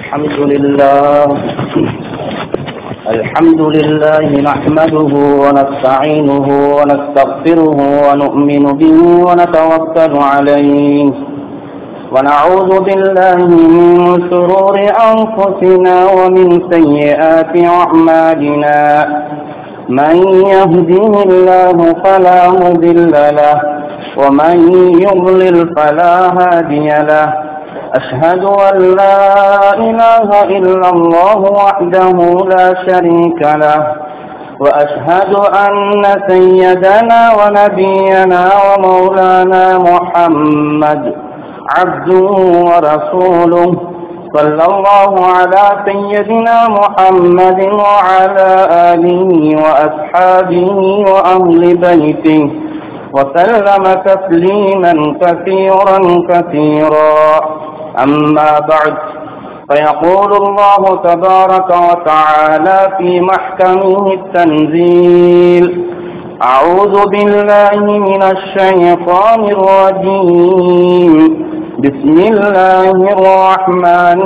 الحمد لله الحمد لله نحمده ونستعينه ونستغفره ونؤمن به ونتوكل عليه ونعوذ بالله من شرور أنفسنا ومن سيئات أعمالنا من يهده الله فلا مضل له ومن يضلل فلا هادي له أشهد أن لا إله إلا الله وحده لا شريك له وأشهد أن سيدنا ونبينا ومولانا محمد عبده ورسوله صلى الله على سيدنا محمد وعلى آله وأصحابه وأهل بيته وسلم تسليما كثيرا كثيرا أما بعد فيقول الله تبارك وتعالى في محكمه التنزيل أعوذ بالله من الشيطان الرجيم بسم الله الرحمن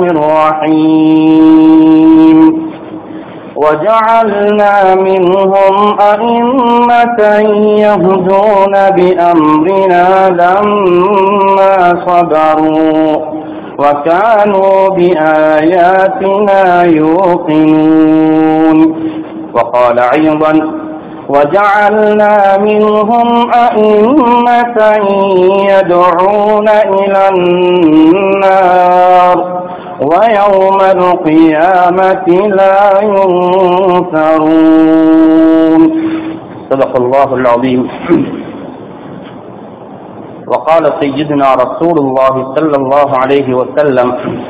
الرحيم وجعلنا منهم أئمة يهدون بأمرنا لما صبروا وكانوا بآياتنا يوقنون وقال أيضا وجعلنا منهم أئمة يدعون إلى النار ويوم القيامة لا ينصرون صدق الله العظيم وقال سيدنا رسول الله صلى الله عليه وسلم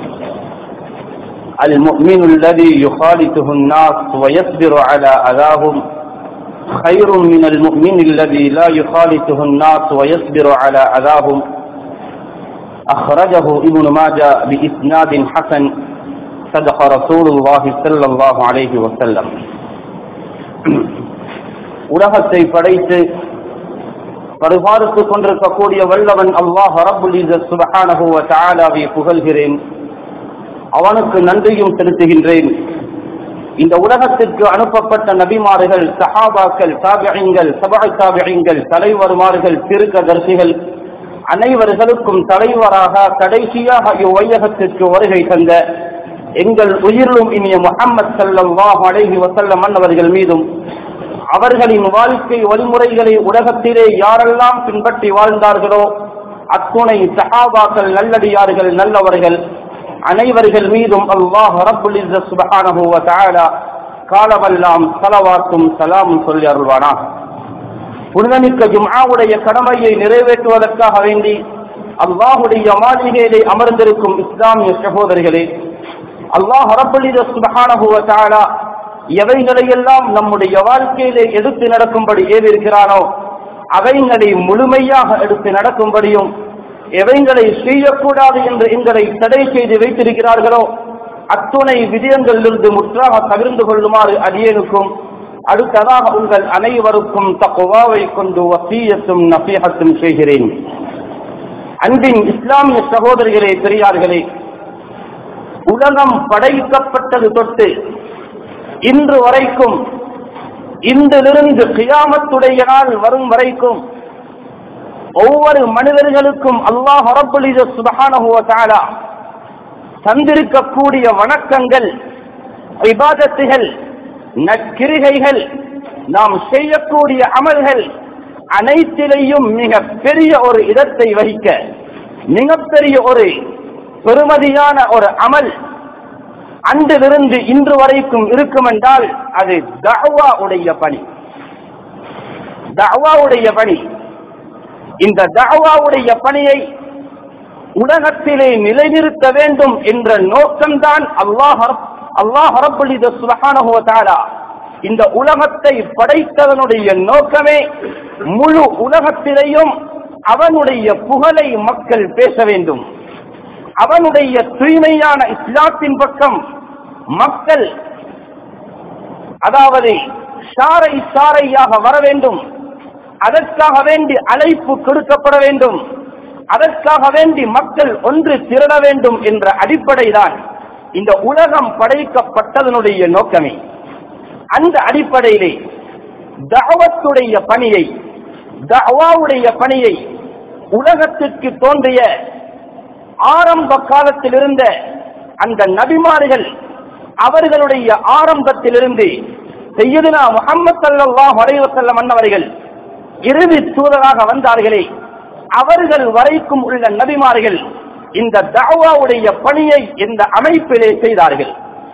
المؤمن الذي يخالطه الناس ويصبر على أذاهم خير من المؤمن الذي لا يخالطه الناس ويصبر على أذاهم أخرجه ابن ماجه بإسناد حسن صدق رسول الله صلى الله عليه وسلم உலகத்தை படைத்து பரிபாலித்துக் கொண்டிருக்கக்கூடிய வல்லவன் அல்லாஹ் ரபுல் சுபஹானஹு வ தஆலாவை புகழ்கிறேன் அவனுக்கு நன்றியும் செலுத்துகின்றேன் இந்த உலகத்திற்கு அனுப்பப்பட்ட நபிமார்கள் சஹாபாக்கள் தாபியங்கள் சபா தாபியங்கள் தலைவருமார்கள் திருக்கதர்சிகள் அனைவர்களுக்கும் தலைவராக கடைசியாக இவ்வையகத்திற்கு வருகை தந்த எங்கள் உயிரிலும் இனிய முகம்மது சல்லாஹ் அலைஹி வசல்லம் அவர்கள் மீதும் அவர்களின் வாழ்க்கை வழிமுறைகளை உலகத்திலே யாரெல்லாம் பின்பற்றி வாழ்ந்தார்களோ அத்துணை சஹாபாக்கள் நல்லடியார்கள் நல்லவர்கள் அனைவர்கள் மீதும் அல்லாஹ் ரப்புல் சுபஹானஹு வ தஆலா காலமெல்லாம் சலவாத்தும் சலாமும் சொல்லி அருள்வானா புனிதமிக்க ஜும்ஆவுடைய கடமையை நிறைவேற்றுவதற்காக வேண்டி அல்லாஹுடைய மாளிகையிலே அமர்ந்திருக்கும் இஸ்லாமிய சகோதரிகளே அல்லாஹ் ரப்புல் சுபஹானஹு வ தஆலா எவைகளையெல்லாம் நம்முடைய வாழ்க்கையிலே எடுத்து நடக்கும்படி ஏவிருக்கிறானோ அவைகளை முழுமையாக எடுத்து நடக்கும்படியும் எவைகளை செய்யக்கூடாது என்று எங்களை தடை செய்து வைத்திருக்கிறார்களோ அத்துணை விஜயங்களிலிருந்து முற்றாக தவிர்ந்து கொள்ளுமாறு அடியேனுக்கும் அடுத்ததாக உங்கள் அனைவருக்கும் தக்குவாவை கொண்டு வசீயத்தும் நசீகத்தும் செய்கிறேன் அன்பின் இஸ்லாமிய சகோதரிகளே பெரியார்களே உலகம் படைக்கப்பட்டது தொட்டு இன்று வரைக்கும் இன்றிலிருந்து கியாமத்துடைய நாள் வரும் வரைக்கும் ஒவ்வொரு மனிதர்களுக்கும் அல்லாஹ் ரபுலித சுபகான தந்திருக்கக்கூடிய வணக்கங்கள் விவாதத்துகள் நற்கிரிகைகள் நாம் செய்யக்கூடிய அமல்கள் அனைத்திலையும் மிக பெரிய ஒரு இடத்தை வகிக்க மிகப்பெரிய ஒரு பெருமதியான ஒரு அமல் அன்றிலிருந்து இன்று வரைக்கும் இருக்கும் என்றால் அது தஹ்வா உடைய பணி தஹ்வாவுடைய பணி இந்த தஹ்வாவுடைய பணியை உலகத்திலே நிலைநிறுத்த வேண்டும் என்ற நோக்கம்தான் அல்லாஹ் அல்லாஹ் ரபுலித சுபஹானஹுவதாலா இந்த உலகத்தை படைத்தவனுடைய நோக்கமே முழு உலகத்திலேயும் அவனுடைய புகழை மக்கள் பேச வேண்டும் அவனுடைய தூய்மையான இஸ்லாத்தின் பக்கம் மக்கள் அதாவது சாரை சாரையாக வர வேண்டும் அதற்காக வேண்டி அழைப்பு கொடுக்கப்பட வேண்டும் அதற்காக வேண்டி மக்கள் ஒன்று திரள வேண்டும் என்ற அடிப்படைதான் இந்த உலகம் படைக்கப்பட்டதனுடைய நோக்கமே அந்த அடிப்படையிலே தவத்துடைய பணியை தவாவுடைய பணியை உலகத்திற்கு தோன்றிய ஆரம்ப காலத்தில் இருந்த அந்த நபிமார்கள் அவர்களுடைய ஆரம்பத்திலிருந்து செய்யதுனா முகமது சல்லாஹ் வரைவசல்லம் அன்னவர்கள் இறுதி தூதராக வந்தார்களே அவர்கள் வரைக்கும் உள்ள நபிமார்கள் இந்த தாவாவுடைய பணியை இந்த அமைப்பிலே செய்தார்கள்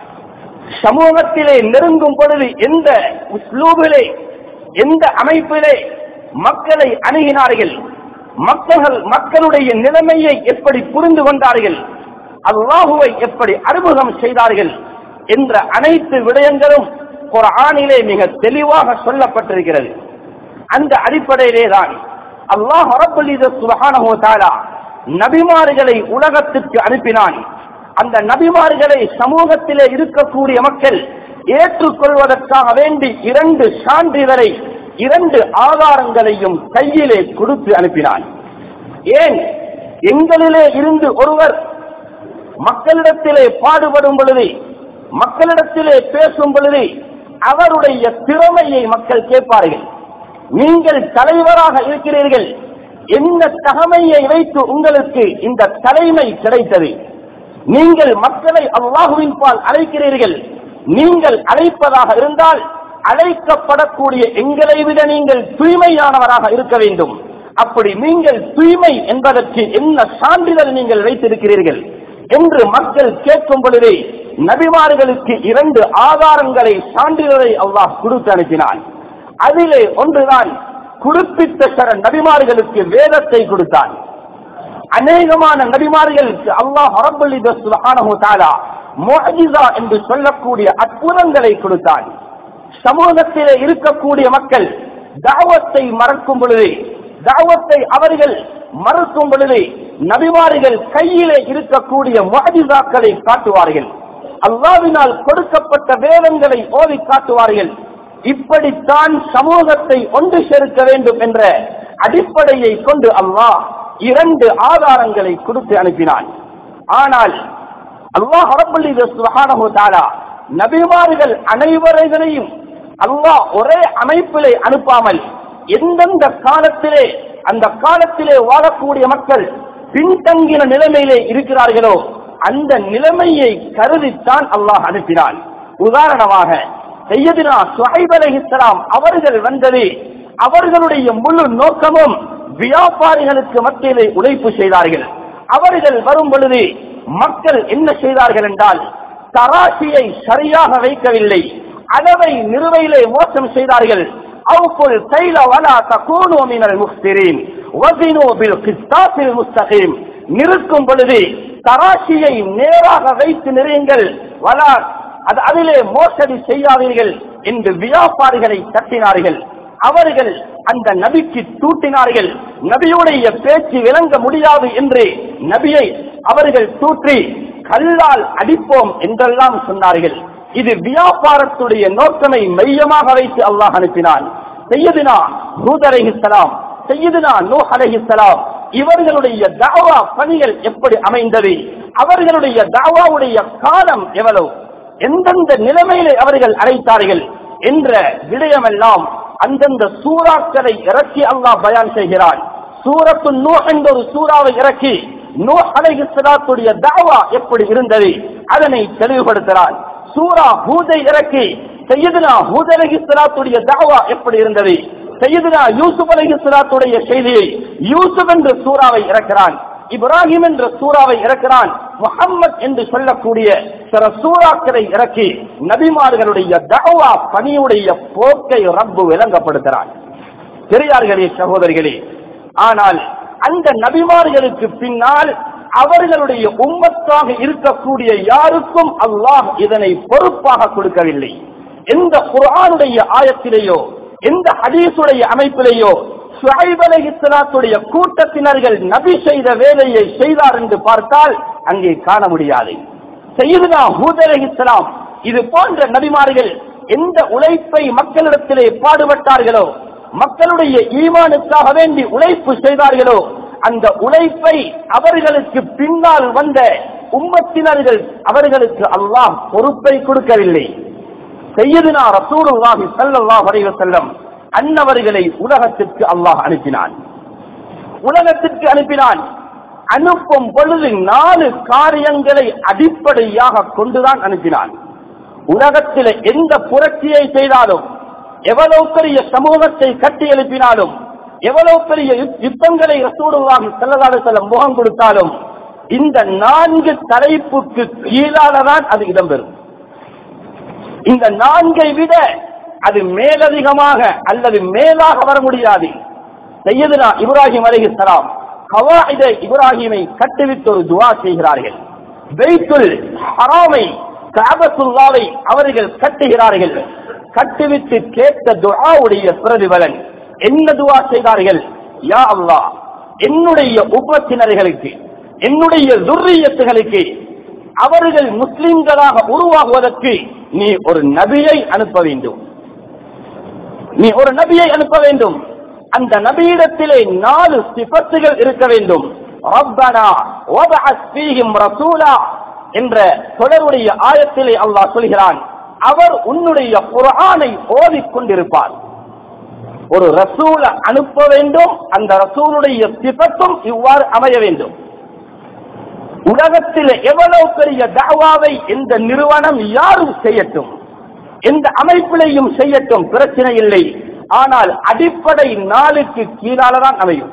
சமூகத்திலே நெருங்கும் பொழுது எந்த உஸ்லூபிலே எந்த அமைப்பிலே மக்களை அணுகினார்கள் மக்கள் மக்களுடைய நிலைமையை எப்படி புரிந்து கொண்டார்கள் அல்லாஹுவை எப்படி அறிமுகம் செய்தார்கள் என்ற அனைத்து விடயங்களும் ஒரு ஆணிலே மிக தெளிவாக சொல்லப்பட்டிருக்கிறது அந்த அடிப்படையிலே தான் அல்லாஹ் சுபஹானஹு தஆலா நபிமார்களை உலகத்திற்கு அனுப்பினான் அந்த நபிமார்களை சமூகத்திலே இருக்கக்கூடிய மக்கள் ஏற்றுக்கொள்வதற்காக வேண்டி இரண்டு சான்றிதழை இரண்டு ஆதாரங்களையும் கையிலே கொடுத்து அனுப்பினான் ஏன் எங்களிலே இருந்து ஒருவர் மக்களிடத்திலே பாடுபடும் பொழுது மக்களிடத்திலே பேசும் பொழுது அவருடைய திறமையை மக்கள் கேட்பார்கள் நீங்கள் தலைவராக இருக்கிறீர்கள் என்ன தகமையை வைத்து உங்களுக்கு இந்த தலைமை கிடைத்தது நீங்கள் மக்களை அல்லாஹுவின் பால் அழைக்கிறீர்கள் நீங்கள் அழைப்பதாக இருந்தால் அழைக்கப்படக்கூடிய எங்களை விட நீங்கள் தூய்மையானவராக இருக்க வேண்டும் அப்படி நீங்கள் தூய்மை என்பதற்கு என்ன சான்றிதழ் நீங்கள் வைத்திருக்கிறீர்கள் என்று மக்கள் கேட்கும் பொழுதே நபிமார்களுக்கு இரண்டு ஆதாரங்களை சான்றிதழை அல்லாஹ் கொடுத்து அனுப்பினான் அதிலே ஒன்றுதான் குறிப்பிட்ட சில நபிமார்களுக்கு வேதத்தை கொடுத்தான் அநேகமான நபிமார்களுக்கு அல்லாஹ் அரபுல்லி சுபஹானஹு தஆலா முஅஜிஸா என்று சொல்லக்கூடிய அற்புதங்களை கொடுத்தான் சமூகத்திலே இருக்கக்கூடிய மக்கள் தாவத்தை மறக்கும் பொழுது தாவத்தை அவர்கள் மறுக்கும் பொழுது நபிமார்கள் கையிலே இருக்கக்கூடிய முஅஜிஸாக்களை காட்டுவார்கள் அல்லாவினால் கொடுக்கப்பட்ட வேதங்களை ஓதி காட்டுவார்கள் இப்படித்தான் சமூகத்தை ஒன்று சேர்க்க வேண்டும் என்ற அடிப்படையை கொண்டு அல்லாஹ் இரண்டு ஆதாரங்களை கொடுத்து அனுப்பினான் ஆனால் அல்லாஹ் ரப்பல்லி சுபஹானஹு தஆலா நபிமார்கள் அனைவரையும் அல்லாஹ் ஒரே அமைப்பிலே அனுப்பாமல் எந்தெந்த காலத்திலே அந்த காலத்திலே வாழக்கூடிய மக்கள் பின்தங்கின நிலைமையிலே இருக்கிறார்களோ அந்த நிலைமையை கருதித்தான் அல்லாஹ் அனுப்பினான் உதாரணமாக செய்யதினா சுஹைப் அலைஹிஸ்ஸலாம் அவர்கள் வந்தது அவர்களுடைய முழு நோக்கமும் வியாபாரிகளுக்கு மத்தியிலே உழைப்பு செய்தார்கள் அவர்கள் வரும் பொழுது மக்கள் என்ன செய்தார்கள் என்றால் தராசியை சரியாக வைக்கவில்லை அளவை நிறுவையிலே மோசம் செய்தார்கள் அவுக்குள் கைல வலா தகூனு மினல் முஃப்திரீன் வஸினு பில் கிஸ்தாஸில் முஸ்தகீம் நிறுக்கும் பொழுது தராசியை நேராக வைத்து நிறுங்கள் வலா அது அதிலே மோசடி செய்யாதீர்கள் என்று வியாபாரிகளை தட்டினார்கள் அவர்கள் அந்த நபிக்கு தூட்டினார்கள் நபியுடைய பேச்சு விளங்க முடியாது என்று நபியை அவர்கள் தூற்றி கல்லால் அடிப்போம் என்றெல்லாம் சொன்னார்கள் இது வியாபாரத்துடைய நோக்கமை மையமாக வைத்து அல்லாஹ் அனுப்பினான் செய்யதினா ஹூத் அலைஹிஸ்ஸலாம் செய்யதினா நூ அலைஹிஸ்ஸலாம் இவர்களுடைய தாவா பணிகள் எப்படி அமைந்தது அவர்களுடைய தாவாவுடைய காலம் எவ்வளவு எந்தெந்த நிலைமையிலே அவர்கள் அழைத்தார்கள் என்ற விடயமெல்லாம் அந்தந்த சூறாக்களை இறக்கி அல்லாஹ் பயான் செய்கிறான் சூரத்து நூ என்ற ஒரு சூறாவை இறக்கி நூ அலைஹிஸ்ஸலாத்துடைய தாவா எப்படி இருந்தது அதனை தெளிவுபடுத்துகிறான் சூரா ஹூதை இறக்கி செய்யதுனா ஹூத் அலைஹிஸ்ஸலாத்துடைய தாவா எப்படி இருந்தது செய்யதுனா யூசுப் அலைஹிஸ்ஸலாத்துடைய செய்தியை யூசுப் என்ற சூறாவை இறக்கிறான் இப்ராஹிம் என்ற சூறாவை இறக்கிறான் முகம்மது என்று சொல்லக்கூடிய சில சூறாக்களை இறக்கி நபிமார்களுடைய தவா பணியுடைய போக்கை ரப்பு விளங்கப்படுத்துகிறான் பெரியார்களே சகோதரிகளே ஆனால் அந்த நபிமார்களுக்கு பின்னால் அவர்களுடைய உம்மத்தாக இருக்கக்கூடிய யாருக்கும் அல்லாஹ் இதனை பொறுப்பாக கொடுக்கவில்லை எந்த குர்ஆனுடைய ஆயத்திலேயோ எந்த ஹதீஸுடைய அமைப்பிலேயோ சுஹைப் அலைஹிஸ்ஸலாத்துடைய கூட்டத்தினர்கள் நபி செய்த வேலையை செய்தார் என்று பார்த்தால் அங்கே காண முடியாது செய்யுதுனா ஹூத் அலைஹிஸ்ஸலாம் இது போன்ற நபிமார்கள் எந்த உழைப்பை மக்களிடத்திலே பாடுபட்டார்களோ மக்களுடைய ஈமானுக்காக வேண்டி உழைப்பு செய்தார்களோ அந்த உழைப்பை அவர்களுக்கு பின்னால் வந்த உம்மத்தினர்கள் அவர்களுக்கு அல்லாஹ் பொறுப்பை கொடுக்கவில்லை செய்யதுனா ரசூலுல்லாஹி ஸல்லல்லாஹு அலைஹி வஸல்லம் அன்னவர்களை உலகத்திற்கு அல்லாஹ் அனுப்பினான் உலகத்திற்கு அனுப்பினான் அனுப்பும் பொழுது நாலு காரியங்களை அடிப்படையாக கொண்டுதான் அனுப்பினான் உலகத்தில் எந்த புரட்சியை செய்தாலும் எவ்வளவு பெரிய சமூகத்தை கட்டி எழுப்பினாலும் எவ்வளவு பெரிய யுத்- யுத்தங்களை ரசூலுல்லாஹி ஸல்லல்லாஹு அலைஹி வஸல்லம் முகம் கொடுத்தாலும் இந்த நான்கு தலைப்புக்கு கீழாலதான் அது இடம்பெறும் இந்த நான்கை விட அது மேலதிகமாக அல்லது மேலாக வர முடியாது செய்யதுனா இப்ராஹிம் அலைஹிஸ்ஸலாம் கவாயித இப்ராஹிமை கட்டுவித்து ஒரு துவா செய்கிறார்கள் பெய்த்துல் ஹராமை காபத்துல்லாவை அவர்கள் கட்டுகிறார்கள் கட்டுவித்து கேட்ட துஆவுடைய பிரதிபலன் என்ன துவா செய்தார்கள் யா அல்லாஹ் என்னுடைய உபத்தினர்களுக்கு என்னுடைய துர்ரியத்துகளுக்கு அவர்கள் முஸ்லிம்களாக உருவாகுவதற்கு நீ ஒரு நபியை அனுப்ப வேண்டும் நீ ஒரு நபியை அனுப்ப வேண்டும் அந்த நபியிடத்திலே நாலு சிபத்துகள் இருக்க வேண்டும் ரப்பனா வபஅத் ஃபீஹிம் ரசூலா என்ற தொடருடைய ஆயத்திலே அல்லாஹ் சொல்கிறான் அவர் உன்னுடைய குர்ஆனை ஓதிக் கொண்டிருப்பார் ஒரு ரசூல அனுப்ப வேண்டும் அந்த ரசூலுடைய சிபத்தும் இவ்வாறு அமைய வேண்டும் உலகத்தில் எவ்வளவு பெரிய தாவாவை இந்த நிறுவனம் யாரும் செய்யட்டும் எந்த அமைப்பிலையும் செய்யட்டும் பிரச்சனை இல்லை ஆனால் அடிப்படை நாளுக்கு கீழாலதான் அமையும்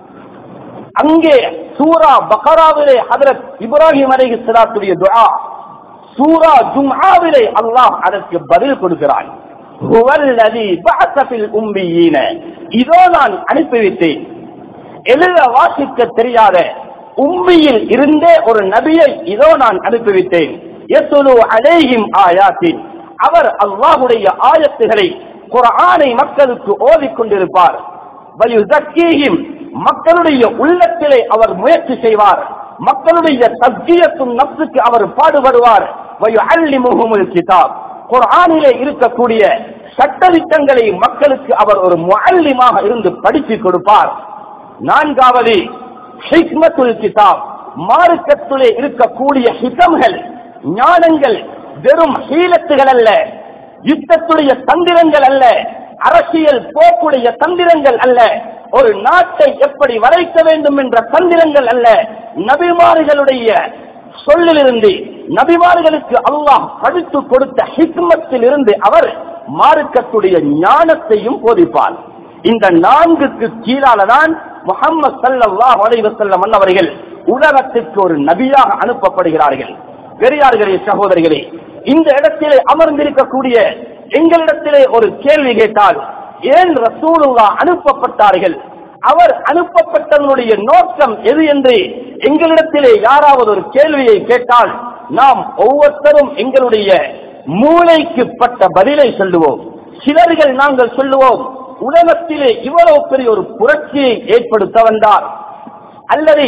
அங்கே சூரா பகராவிலே ஹதரத் இப்ராஹிம் அலைஹி ஸலாத்துடைய துஆ சூரா ஜும்ஆவிலே அல்லாஹ் அதற்கு பதில் கொடுக்கிறான் ஹுவல்லதி பஅஸ ஃபில் உம்மீன இதோ நான் அனுப்பிவிட்டேன் எழுத வாசிக்க தெரியாத உம்மியில் இருந்தே ஒரு நபியை இதோ நான் அனுப்பிவிட்டேன் யத்லு அலைஹிம் ஆயாத்தின் அவர் அல்லாஹ்வுடைய ஆயத்துகளை குர்ஆனை மக்களுக்கு ஓதிக் கொண்டிருப்பார் வயுசக்கீஹிம் மக்களுடைய உள்ளத்திலே அவர் முயற்சி செய்வார் மக்களுடைய தஸ்கியத்தும் நப்சுக்கு அவர் பாடுபடுவார் வயுஅல்லிமுஹுமுல் கிதாப் குர்ஆனிலே இருக்கக்கூடிய சட்டதிட்டங்களை மக்களுக்கு அவர் ஒரு முஅல்லிமாக இருந்து படித்து கொடுப்பார் நான்காவது ஹிக்மத்துல் கிதாப் மார்க்கத்திலே இருக்கக்கூடிய ஹிதம்கள் ஞானங்கள் வெறும் ஹீலத்துகள் அல்ல யுத்தத்துடைய தந்திரங்கள் அல்ல அரசியல் போக்குடைய தந்திரங்கள் அல்ல ஒரு நாட்டை எப்படி வளைக்க வேண்டும் என்ற தந்திரங்கள் அல்ல நபிமார்களுடைய சொல்லிலிருந்து நபிமார்களுக்கு அல்லாஹ் படித்து கொடுத்த ஹிக்மத்தில் இருந்து அவர் மார்க்கத்துடைய ஞானத்தையும் போதிப்பார் இந்த நான்குக்கு கீழாலதான் முகம்மது சல்லல்லாஹு அலைஹி வஸல்லம் அவர்கள் உலகத்திற்கு ஒரு நபியாக அனுப்பப்படுகிறார்கள் பெரியார்களே சகோதரிகளே இந்த இடத்திலே அமர்ந்திருக்கக்கூடிய எங்களிடத்திலே ஒரு கேள்வி கேட்டால் ஏன் ரசூலுல்லா அனுப்பப்பட்டார்கள் அவர் அனுப்பப்பட்டவனுடைய நோக்கம் எது என்று எங்களிடத்திலே யாராவது ஒரு கேள்வியை கேட்டால் நாம் ஒவ்வொருத்தரும் எங்களுடைய மூளைக்கு பட்ட பதிலை சொல்லுவோம் சிலர்கள் நாங்கள் சொல்லுவோம் உலகத்திலே இவ்வளவு பெரிய ஒரு புரட்சியை ஏற்படுத்த வந்தார் அல்லது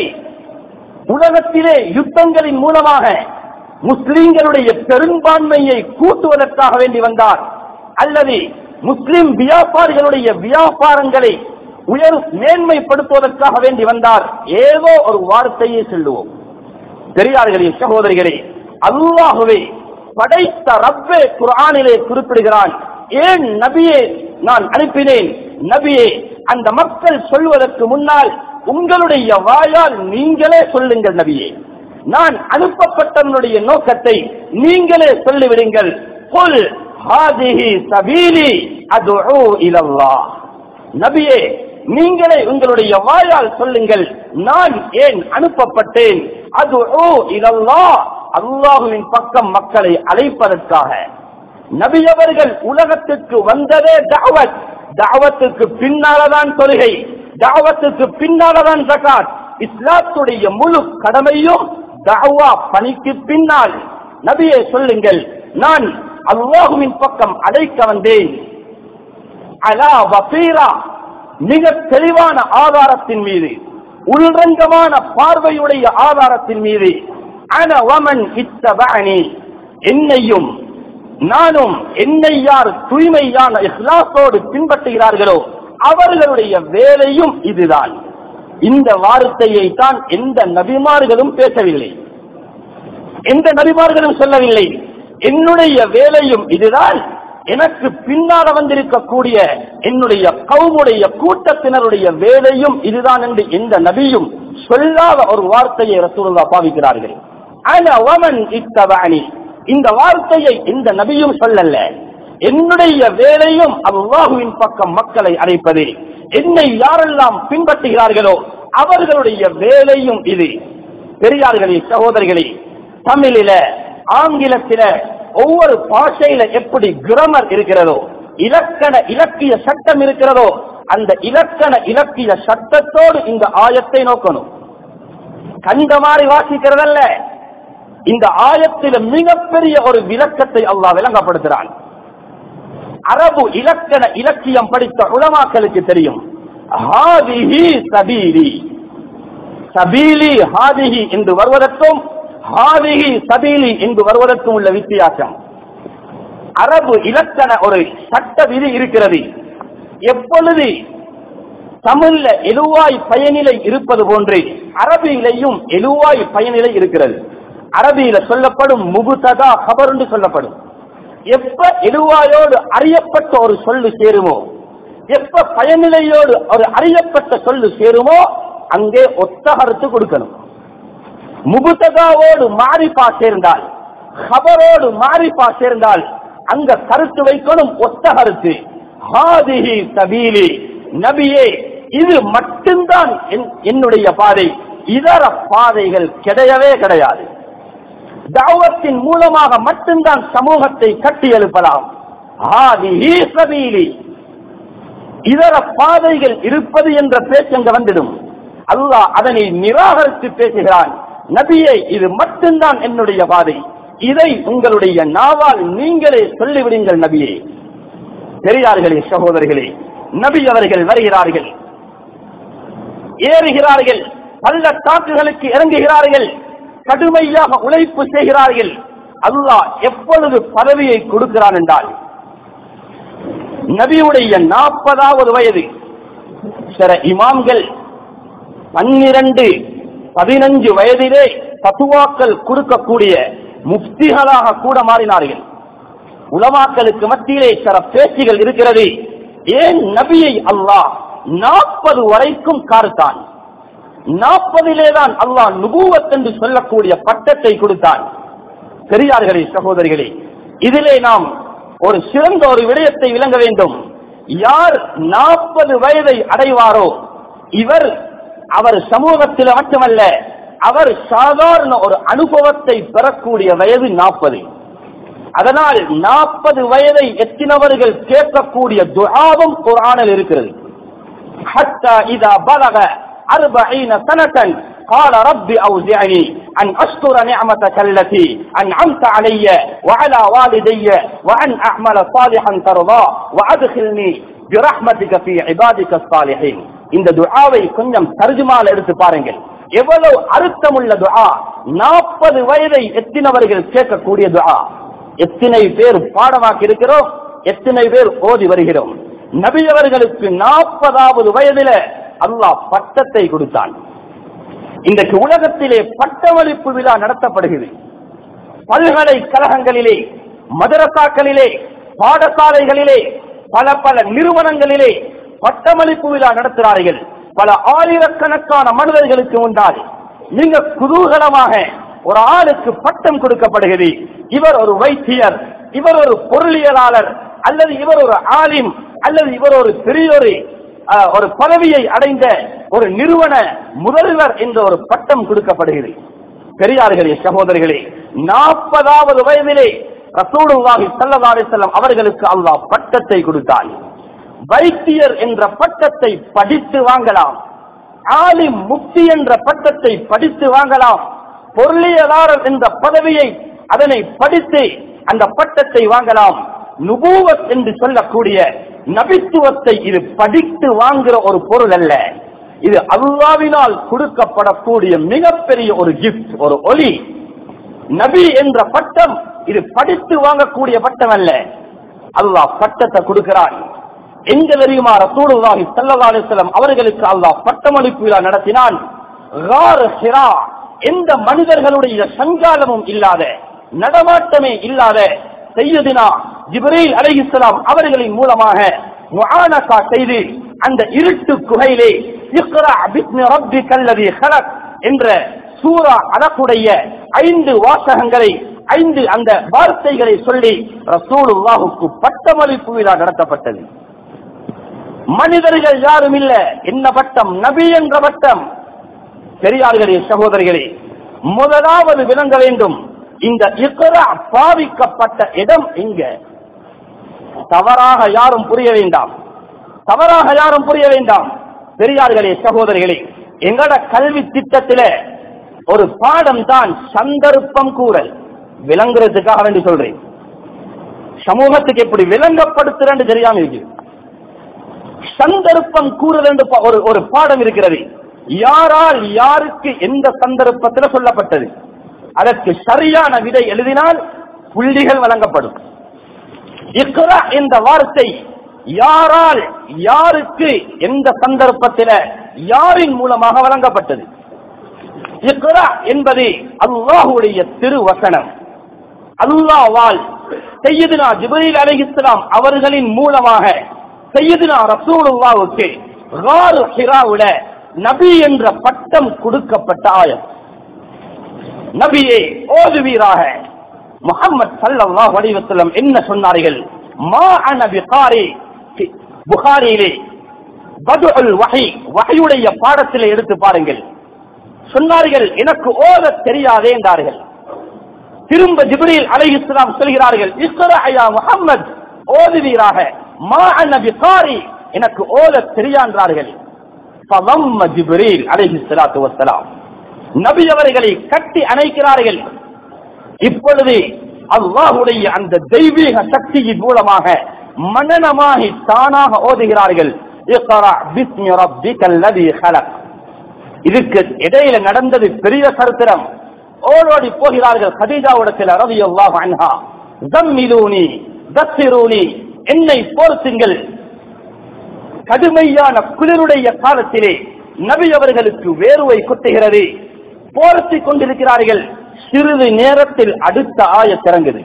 உலகத்திலே யுத்தங்களின் மூலமாக முஸ்லிம்களுடைய பெரும்பான்மையை கூட்டுவதற்காக வேண்டி வந்தார் அல்லது முஸ்லிம் வியாபாரிகளுடைய வியாபாரங்களை உயர் மேன்மைப்படுத்துவதற்காக வேண்டி வந்தார் ஏதோ ஒரு வார்த்தையை சொல்லுவோம் பெரியார்களே சகோதரிகளே அல்லாஹுவே படைத்த ரப்பே குர்ஆனிலே குறிப்பிடுகிறான் ஏன் நபியே நான் அனுப்பினேன் நபியே அந்த மக்கள் சொல்வதற்கு முன்னால் உங்களுடைய வாயால் நீங்களே சொல்லுங்கள் நபியே நான் அனுப்பப்பட்டவனுடைய நோக்கத்தை நீங்களே சொல்லிவிடுங்கள் கொல் ஹாதிஹி சபீலி அதுஉ இலல்லாஹ் நபியே நீங்களே உங்களுடைய வாயால் சொல்லுங்கள் நான் ஏன் அனுப்பப்பட்டேன் அது ஓ இதெல்லாம் அல்லாஹுவின் பக்கம் மக்களை அழைப்பதற்காக நபியவர்கள் உலகத்துக்கு வந்ததே தாவத் தாவத்துக்கு பின்னாலதான் தொழுகை தாவத்துக்கு பின்னாலதான் ஜகாத் இஸ்லாத்துடைய முழு கடமையும் தாவா பணிக்கு பின்னால் நபியே சொல்லுங்கள் நான் அல்லாஹுவின் பக்கம் அழைக்க வந்தேன் அலா வசீரா மிக தெளிவான ஆதாரத்தின் மீது உள்ரங்கமான பார்வையுடைய ஆதாரத்தின் மீது அன வமன் இத்தபஅனி என்னையும் நானும் என்னை யார் தூய்மையான இஹ்லாஸோடு பின்பற்றுகிறார்களோ அவர்களுடைய வேலையும் இதுதான் இந்த வார்த்தையை தான் எந்த நபிமார்களும் பேசவில்லை எந்த நபிமார்களும் சொல்லவில்லை என்னுடைய வேலையும் இதுதான் எனக்கு பின்னால வந்திருக்கக்கூடிய என்னுடைய கவுமுடைய கூட்டத்தினருடைய வேலையும் இதுதான் என்று எந்த நபியும் சொல்லாத ஒரு வார்த்தையை ரசூலுல்லா பாவிக்கிறார்கள் அன வமன் இத்தவாணி இந்த வார்த்தையை எந்த நபியும் சொல்லல என்னுடைய வேலையும் அல்லாஹுவின் பக்கம் மக்களை அழைப்பது என்னை யாரெல்லாம் பின்பற்றுகிறார்களோ அவர்களுடைய வேலையும் இது பெரியார்களே சகோதரிகளே தமிழில ஆங்கிலத்தில ஒவ்வொரு பாஷையில எப்படி கிரமர் இருக்கிறதோ இலக்கண இலக்கிய சட்டம் இருக்கிறதோ அந்த இலக்கண இலக்கிய சட்டத்தோடு இந்த ஆயத்தை நோக்கணும் கண்ட மாதிரி வாசிக்கிறதல்ல இந்த ஆயத்தில மிகப்பெரிய ஒரு விளக்கத்தை அல்லாஹ் விளங்கப்படுத்துறான் அரபு இலக்கண இலக்கியம் படித்த உலமாக்களுக்கு தெரியும் ஹாதிஹி சபீலி சபீலி ஹாதிஹி என்று வருவதற்கும் ஹாதிஹி சபீலி என்று வருவதற்கும் உள்ள வித்தியாசம் அரபு இலக்கண ஒரு சட்ட விதி இருக்கிறது எப்பொழுது தமிழ்ல எழுவாய் பயனிலை இருப்பது போன்று அரபியிலையும் எழுவாய் பயனிலை இருக்கிறது அரபியில சொல்லப்படும் முகுததா கபர் என்று சொல்லப்படும் எப்ப எழுவாயோடு அறியப்பட்ட ஒரு சொல்லு சேருமோ எப்ப பயனிலையோடு ஒரு அறியப்பட்ட சொல்லு சேருமோ அங்கே ஒத்தகருத்து கொடுக்கணும் முகுததாவோடு மாறிப்பா சேர்ந்தால் கபரோடு மாறிப்பா சேர்ந்தால் அங்க கருத்து வைக்கணும் ஒத்த கருத்து ஹாதிஹி சபீலி நபியே இது மட்டும்தான் என்- என்னுடைய பாதை இதர பாதைகள் கிடையவே கிடையாது தாவத்தின் மூலமாக மட்டும்தான் சமூகத்தை கட்டி எழுப்பலாம் ஹாதிஹி சபீலி இதர பாதைகள் இருப்பது என்ற பேச்சு அங்க வந்துடும் அல்லாஹ் அதனை நிராகரித்து பேசுகிறான் நபியே இது மட்டும்தான் என்னுடைய பாதை இதை உங்களுடைய நாவால் நீங்களே சொல்லிவிடுங்கள் நபியே பெரியார்களே சகோதரர்களே நபி அவர்கள் வருகிறார்கள் ஏறுகிறார்கள் பள்ளத்தாக்குகளுக்கு இறங்குகிறார்கள் கடுமையாக உழைப்பு செய்கிறார்கள் அல்லாஹ் எப்பொழுது பதவியை கொடுக்கிறான் என்றால் நபியுடைய நாற்பதாவது வயது சில இமாம்கள் பன்னிரண்டு பதினஞ்சு வயதிலே பத்துவாக்கள் கொடுக்கக்கூடிய முஃப்திகளாக கூட மாறினார்கள் உலமாக்களுக்கு மத்தியிலே சில பேச்சுகள் இருக்கிறது ஏன் நபியை அல்லாஹ் நாற்பது வரைக்கும் காருத்தான் நாற்பதிலே தான் அல்லாஹ் நுபுவத் என்று சொல்லக்கூடிய பட்டத்தை கொடுத்தான் பெரியார்களே சகோதரிகளே இதிலே நாம் ஒரு சிறந்த ஒரு விடயத்தை விளங்க வேண்டும் யார் நாற்பது வயதை அடைவாரோ இவர் அவர் சமூகத்தில் மட்டுமல்ல அவர் சாதாரண ஒரு அனுபவத்தை பெறக்கூடிய வயது நாற்பது அதனால் நாற்பது வயதை எத்தினவர்கள் கேட்கக்கூடிய துஆவும் குர்ஆனில் இருக்கிறது حتى إذا بلغ أربعين سنة قال رب أوزعني أن أشكر نعمتك التي أنعمت علي وعلى والدي وأن أعمل صالحا ترضاه وأدخلني برحمتك في عبادك الصالحين இந்த துஆவை கொஞ்சம் தர்ஜுமால எடுத்து பாருங்கள் எவ்வளவு அர்த்தமுள்ள துஆ நாற்பது வயதை எத்தினவர்கள் கேட்கக்கூடிய துஆ எத்தனை பேர் பாடமாக்கி இருக்கிறோம் எத்தனை பேர் ஓதி வருகிறோம் நபி அவர்களுக்கு நாற்பதாவது வயதில அல்லாஹ் பட்டத்தை கொடுத்தான் இன்றைக்கு உலகத்திலே பட்டமளிப்பு விழா நடத்தப்படுகிறது பல்கலைக்கழகங்களிலே மதரசாக்களிலே பாடசாலைகளிலே பல பல நிறுவனங்களிலே பட்டமளிப்பு விழா நடத்துகிறார்கள் பல ஆயிரக்கணக்கான மனிதர்களுக்கு முன்னால் நீங்க குதூகலமாக ஒரு ஆளுக்கு பட்டம் கொடுக்கப்படுகிறது இவர் ஒரு வைத்தியர் இவர் ஒரு பொருளியலாளர் அல்லது இவர் ஒரு ஆலிம் அல்லது இவர் ஒரு பெரியோரு அஹ், ஒரு பதவியை அடைந்த ஒரு நிறுவன முதல்வர் என்ற ஒரு பட்டம் கொடுக்கப்படுகிறது பெரியார்களே சகோதரிகளே நாற்பதாவது வயதிலே ரசூலுல்லாஹி ஸல்லல்லாஹு அலைஹி வஸல்லம் அவர்களுக்கு அல்லாஹ் பட்டத்தை கொடுத்தான் வைத்தியர் என்ற பட்டத்தை படித்து வாங்கலாம் ஆலிம் முக்தி என்ற பட்டத்தை படித்து வாங்கலாம் பொருளியலாளர் என்ற பதவியை அதனை படித்து அந்த பட்டத்தை வாங்கலாம் நுபூவத் என்று சொல்லக்கூடிய நபித்துவத்தை இது படித்து வாங்குற ஒரு பொருள் அல்ல இது அல்லாவினால் கொடுக்கப்படக்கூடிய மிகப்பெரிய ஒரு கிஃப்ட் ஒரு ஒலி நபி என்ற பட்டம் இது படித்து வாங்கக்கூடிய பட்டம் அல்ல அல்லாஹ் பட்டத்தை கொடுக்கிறான் எங்க தெரியுமா ரசூலுல்லாஹி ஸல்லல்லாஹு அலைஹி வஸல்லம் அவர்களுக்கு அல்லாஹ் பட்டமளிப்பு விழா நடத்தினான் கார் ஹிரா எந்த மனிதர்களுடைய சஞ்சாலமும் இல்லாத நடமாட்டமே இல்லாத செய்யதினா ஜிப்ரீல் அலைஹிஸ்ஸலாம் அவர்களின் மூலமாக முஆனகா செய்து அந்த இருட்டு குகையிலே இக்ரா பிஸ்மி ரப்பிக்கல் லதீ ஹலக் என்ற சூரா அலக்குடைய ஐந்து வாசகங்களை ஐந்து அந்த வார்த்தைகளை சொல்லி ரசூலுல்லாஹுக்கு பட்டமளிப்பு விழா நடத்தப்பட்டது மனிதர்கள் யாரும் இல்ல என்ன பட்டம் நபி என்ற பட்டம் பெரியார்களே சகோதரிகளே முதலாவது விளங்க வேண்டும் இந்த இக்ரா பாவிக்கப்பட்ட இடம் எங்க தவறாக யாரும் புரிய வேண்டாம் தவறாக யாரும் புரிய வேண்டாம் பெரியார்களே சகோதரிகளே எங்கட கல்வி திட்டத்தில ஒரு பாடம் தான் சந்தர்ப்பம் கூறல் விளங்குறதுக்காக வேண்டி சொல்றேன் சமூகத்துக்கு எப்படி விளங்கப்படுத்துறேன்னு தெரியாம இருக்கு சந்தர்ப்பம் கூறல் என்று பா- ஒரு ஒரு பாடம் இருக்கிறது யாரால் யாருக்கு எந்த சந்தர்ப்பத்தில் சொல்லப்பட்டது அதற்கு சரியான விடை எழுதினால் புள்ளிகள் வழங்கப்படும் இக்ரா என்ற வார்த்தை யாரால் யாருக்கு எந்த சந்தர்ப்பத்தில யாரின் மூலமாக வழங்கப்பட்டது இக்ரா என்பது அல்லாஹுடைய திருவசனம் அல்லாவால் செய்யதுனா ஜிப்ரீல் அலைஹிஸ்ஸலாம் அவர்களின் மூலமாக செய்யதுனா ரசூலுல்லாவுக்கு காரு ஹிராவுல நபி என்ற பட்டம் கொடுக்கப்பட்ட ஆயம் நபியே ஓதுவீராக முகம்மது ஸல்லல்லாஹு அலைஹி வஸல்லம் என்ன சொன்னார்கள் மா அன பிகாரி புகாரியிலே பதுல் வஹி வஹியுடைய பாடத்திலே எடுத்து பாருங்கள் சொன்னார்கள் எனக்கு ஓத தெரியாதே என்றார்கள் திரும்ப ஜிப்ரீல் அலைஹிஸ்ஸலாம் சொல்கிறார்கள் இக்ரா யா முஹம்மத் ஓதுவீராக மா அன பிகாரி எனக்கு ஓத தெரியான்றார்கள் ஃபதம்ம ஜிப்ரீல் அலைஹிஸ்ஸலாத்து வஸ்ஸலாம் நபி அவர்களை கட்டி அணைக்கிறார்கள் இப்பொழுது அல்லாஹுடைய அந்த தெய்வீக சக்தியின் மூலமாக மனநமாகி தானாக ஓதுகிறார்கள் இக்ரா பிஸ்மி ரப்பிக்கல் லதீ ஹலக் இதுக்கு இடையில நடந்தது பெரிய சரித்திரம் ஓடோடி போகிறார்கள் கதீஜாவிடத்தில் ரலியல்லாஹு அன்ஹா ஜம்மிலூனி தஸ்ஸிரூனி என்னை போர்த்துங்கள் கடுமையான குளிருடைய காலத்திலே நபி அவர்களுக்கு வேர்வை கொட்டுகிறது போர்த்தி கொண்டிருக்கிறார்கள் சிறிது நேரத்தில் அடுத்த ஆய திறங்குது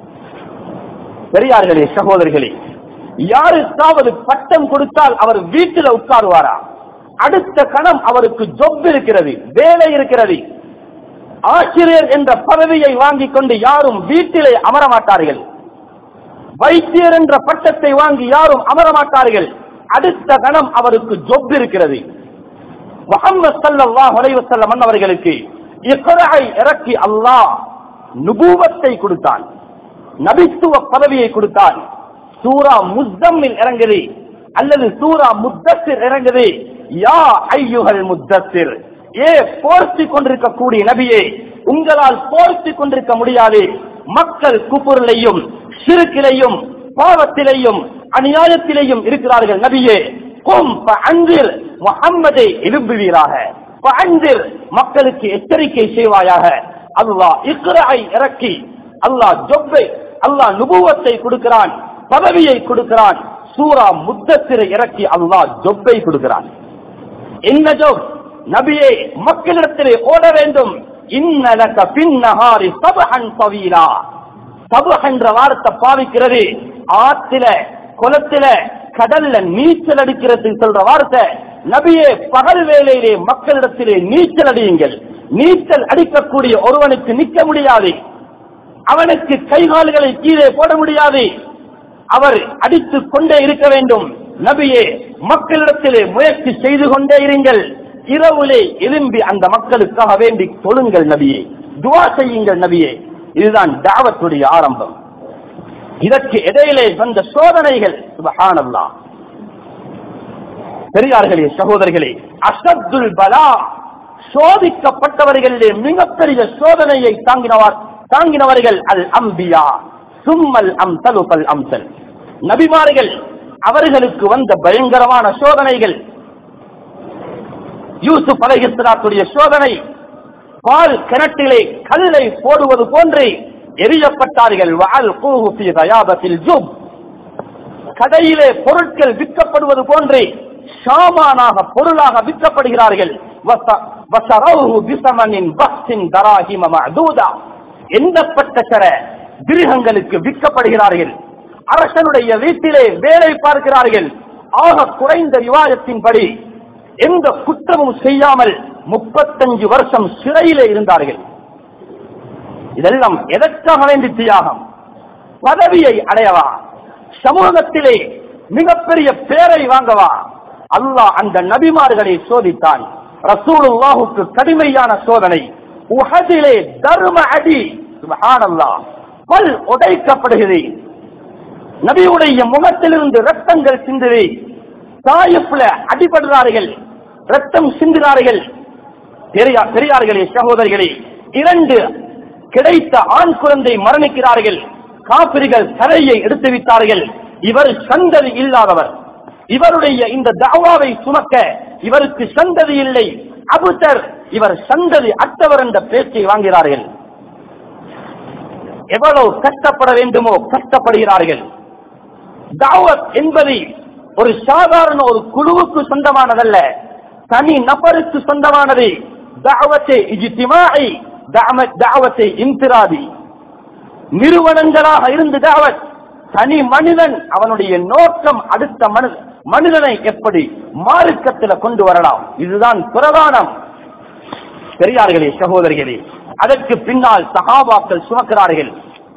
பெரியார்களே சகோதரர்களே யாருக்காவது பட்டம் கொடுத்தால் அவர் வீட்டில் உட்காருவாரா அடுத்த கணம் அவருக்கு ஜொப் இருக்கிறது வேலை இருக்கிறது ஆசிரியர் என்ற பதவியை வாங்கிக் கொண்டு யாரும் வீட்டிலே அமர மாட்டார்கள் வைத்தியர் என்ற பட்டத்தை வாங்கி யாரும் அமர மாட்டார்கள் அடுத்த கணம் அவருக்கு ஜொப் இருக்கிறது முகமது ஸல்லல்லாஹு அலைஹி வஸல்லம் அன்னவர்களுக்கு இக்ராஐ இறக்கி அல்லாஹ் நுபுவத்தை கொடுத்தான் நபித்துவ பதவியை கொடுத்தான் சூரா முஸ்தம்மில் இறங்குது அல்லது சூரா முத்தசிர் இறங்குது யா ஐயுகள் முத்தசிர் ஏ போர்த்தி கொண்டிருக்கக்கூடிய நபியே உங்களால் போர்த்தி கொண்டிருக்க முடியாது மக்கள் குப்புரிலையும் சிறுக்கிலையும் பாவத்திலையும் அநியாயத்திலேயும் இருக்கிறார்கள் நபியே கும் அஞ்சில் முகம்மதை எழுப்புவீராக அஞ்சில் மக்களுக்கு எச்சரிக்கை செய்வாயாக அல்லாஹ் இக்ராஐ இறக்கி அல்லாஹ் ஜொப்பை அல்லாஹ் நுபுவத்தை கொடுக்கிறான் பதவியை கொடுக்கிறான் சூரா முத்தத்திரை இறக்கி அல்லாஹ் ஜொப்பை கொடுக்கிறான் என்ன ஜோப் நபியே மக்களிடத்திலே ஓட வேண்டும் இன்னலக பின்னஹாரி சபஹன் தவீலா சபஹ் என்ற வார்த்தை பாவிக்கிறது ஆத்தில குளத்தில கடல்ல நீச்சல் அடிக்கிறது சொல்ற வார்த்தை நபியே பகல் வேளையிலே மக்களிடத்திலே நீச்சல் அடியுங்கள் நீச்சல் அடிக்கக்கூடிய ஒருவனுக்கு நிற்க முடியாது அவனுக்கு கைகால்களை கீழே போட முடியாது அவர் அடித்துக் கொண்டே இருக்க வேண்டும் நபியே மக்களிடத்திலே முயற்சி செய்து கொண்டே இருங்கள் இரவுலே எழும்பி அந்த மக்களுக்காக வேண்டி தொழுங்கள் நபியே துவா செய்யுங்கள் நபியே இதுதான் தாவத்துடைய ஆரம்பம் இதற்கு இடையிலே வந்த சோதனைகள் சுபஹானல்லாஹ் பெரியார்களே சகோதரர்களே அசத்துல் பலா சோதிக்கப்பட்டவர்களிலே மிகப்பெரிய சோதனையை தாங்கினவர் தாங்கினவர்கள் அல் அம்பியா சும்மல் அம்சல் உபல் அம்சல் நபிமார்கள் அவர்களுக்கு வந்த பயங்கரமான சோதனைகள் யூசுப் அலைஹிஸ்லாத்துடைய சோதனை பால் கிணற்றிலே கல்லை போடுவது போன்று எரியப்பட்டார்கள் வஅல் கூஹு ஃபீ தயாபத்தில் ஜுப் கடையிலே பொருட்கள் விற்கப்படுவது போன்று சாமானாக பொருளாக விற்கப்படுகிறார்கள் வச- வசரவுஹு பிசமனின் பக்ஸின் தராஹிம மஅதூதா. எண்ணப்பட்ட சர கிரகங்களுக்கு விற்கப்படுகிறார்கள் அரசனுடைய வீட்டிலே வேலை பார்க்கிறார்கள் ஆக குறைந்த விவாதத்தின்படி எந்த குற்றமும் செய்யாமல் முப்பத்தஞ்சு வருஷம் சிறையிலே இருந்தார்கள் இதெல்லாம் எதற்காக வேண்டி தியாகம் பதவியை அடையவா சமூகத்திலே மிகப்பெரிய பேரை வாங்கவா அல்லாஹ் அந்த நபிமார்களை சோதித்தான் ரசூலுல்லாஹுக்கு கடுமையான சோதனை உஹதிலே தர்ம அடி சுப்ஹானல்லாஹ் பல் உடைக்கப்படுகிறது நபியுடைய முகத்திலிருந்து ரத்தங்கள் சிந்துது தாயப்புல அடிபடுறார்கள் ரத்தம் சிந்துகிறார்கள் பெரியா- பெரியார்களே சகோதரிகளே இரண்டு கிடைத்த ஆண் குழந்தை மரணிக்கிறார்கள் காப்பிரிகள் தலையை எடுத்து விட்டார்கள் இவர் சந்ததி இல்லாதவர் இவருடைய இந்த தாவாவை சுமக்க இவருக்கு சந்ததி இல்லை அபுதர் இவர் சந்ததி அற்றவர் என்ற பேச்சை வாங்கிறார்கள் எவ்வளவு கஷ்டப்பட வேண்டுமோ கஷ்டப்படுகிறார்கள் தாவத் என்பது ஒரு சாதாரண ஒரு குழுவுக்கு சொந்தமானதல்ல தனி நபருக்கு சொந்தமானது தாவத்தை இஜ்திமாஇ தாமத் தாவத்தை இன்பிராதி நிறுவனங்களாக இருந்து தாவத் தனி மனிதன் அவனுடைய நோக்கம் அடுத்த மனித மனிதனை எப்படி மார்க்கத்தில் கொண்டு வரலாம் இதுதான் பிரதானம் பெரியார்களே சகோதரிகளே அதற்கு பின்னால் சஹாபாக்கள் சுமக்கிறார்கள்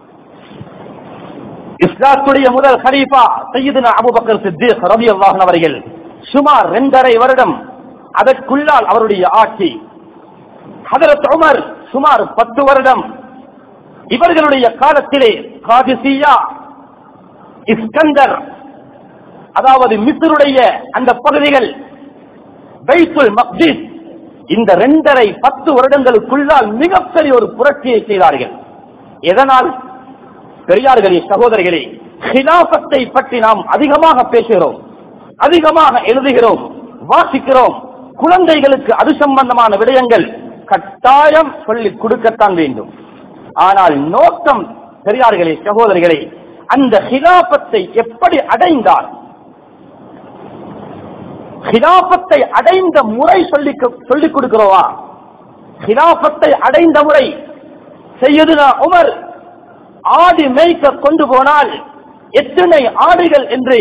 இஸ்லாத்துடைய முதல் ஹலீஃபா சையதுனா அபூபக்கர் சித்திக் ரலியல்லாஹு அவர்கள் சுமார் இரண்டரை வருடம் அதற்குள்ளால் அவருடைய ஆட்சி ஹதரத் உமர் சுமார் பத்து வருடம் இவர்களுடைய காலத்திலே காதிசியா இஸ்கந்தர் அதாவது மிஸ்ருடைய அந்த பகுதிகள் பைத்துல் மக்திஸ் இந்த இரண்டரை பத்து வருடங்களுக்குள்ளால் மிகப்பெரிய ஒரு புரட்சியை செய்தார்கள் எதனால் பெரியார்களே சகோதரிகளே ஹிலாபத்தை பற்றி நாம் அதிகமாக பேசுகிறோம் அதிகமாக எழுதுகிறோம் வாசிக்கிறோம் குழந்தைகளுக்கு அது சம்பந்தமான விடயங்கள் கட்டாயம் சொல்லிக் கொடுக்கத்தான் வேண்டும் ஆனால் நோக்கம் பெரியார்களே சகோதரிகளே அந்த ஹிலாபத்தை எப்படி அடைந்தார் ஹிலாபத்தை அடைந்த முறை சொல்லி சொல்லிக் கொடுக்கிறோவா ஹிலாபத்தை அடைந்த முறை செய்யதுனா உமர் ஆடு மேய்க்க கொண்டு போனால் எத்தனை ஆடுகள் என்று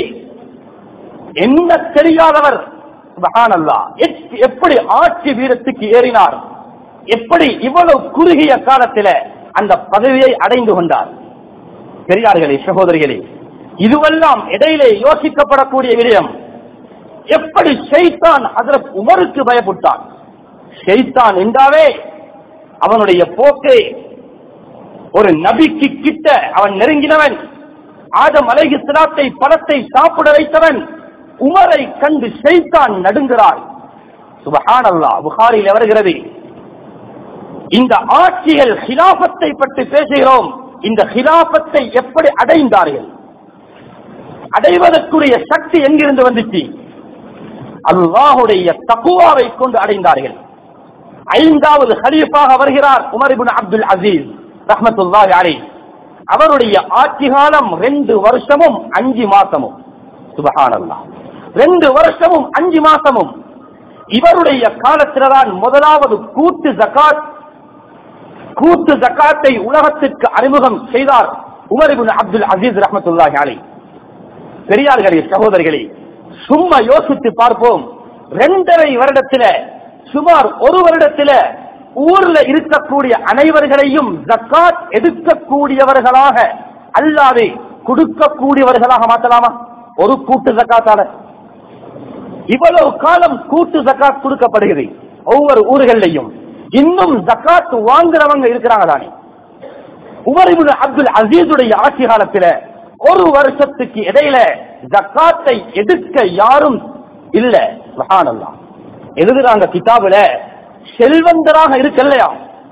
என்ன தெரியாதவர் சுப்ஹானல்லாஹ். எப்- எப்படி ஆட்சி வீரத்துக்கு ஏறினார் எப்படி இவ்வளவு குறுகிய காலத்தில அந்த பதவியை அடைந்து கொண்டார் பெரியார்களே சகோதரிகளே இதுவெல்லாம் இடையிலே யோசிக்கப்படக்கூடிய விடயம் எப்படி ஷைத்தான் ஹஜரத் உமருக்கு பயப்பட்டான் ஷைத்தான் என்றாவே அவனுடைய போக்கை ஒரு நபிக்கு கிட்ட அவன் நெருங்கினவன் ஆதம் அலைஹி ஸலாத்தை பழத்தை சாப்பிட வைத்தவன் உமரை கண்டு ஷைத்தான் நடுங்கிறார் சுபஹானல்லாஹ் புகாரில் வருகிறது இந்த ஆட்சிகள் ஹிலாபத்தை பற்றி பேசுகிறோம் இந்த ஹிலாபத்தை எப்படி அடைந்தார்கள் அடைவதற்குரிய சக்தி எங்கிருந்து வந்துச்சு அல்லாஹுடைய தக்குவாவை கொண்டு அடைந்தார்கள் ஐந்தாவது ஹலீஃபாக வருகிறார் உமர் இப்னு அப்துல் அசீஸ் ரஹ்மத்துல்லாஹி அலைஹ் அவருடைய ஆட்சி காலம் ரெண்டு வருஷமும் அஞ்சு மாசமும் சுபஹானல்லாஹ் ரெண்டு வருஷமும் அஞ்சு மாசமும் இவருடைய காலத்தில்தான் முதலாவது கூட்டு ஜகாத் கூட்டு ஜகாத்தை உலகத்திற்கு அறிமுகம் செய்தார் உமர் இப்னு அப்துல் அசீஸ் ரஹ்மத்துல்லாஹி அலைஹ் பெரியார்களே சகோதரிகளே சும்மா யோசித்து பார்ப்போம் ரெண்டரை வருடத்தில சுமார் ஒரு வருடத்தில ஊர்ல இருக்கக்கூடிய அனைவர்களையும் ஜக்காத் எடுக்கக்கூடியவர்களாக அல்லாது கொடுக்கக்கூடியவர்களாக மாற்றலாமா ஒரு கூட்டு ஜக்காத்தால இவ்வளவு காலம் கூட்டு ஜக்காத் கொடுக்கப்படுகிறது ஒவ்வொரு ஊர்களையும் இன்னும் ஜக்காத் வாங்குறவங்க இருக்கிறாங்க தானே உமர் இப்னு அப்துல் அசீதுடைய ஆட்சி காலத்துல ஒரு வருஷத்துக்கு இடையில ஜக்காத்தை எடுக்க யாரும் இல்ல சுப்ஹானல்லாஹ் எழுதுறாங்க கிதாபுல செல்வந்தராக இருக்கலையா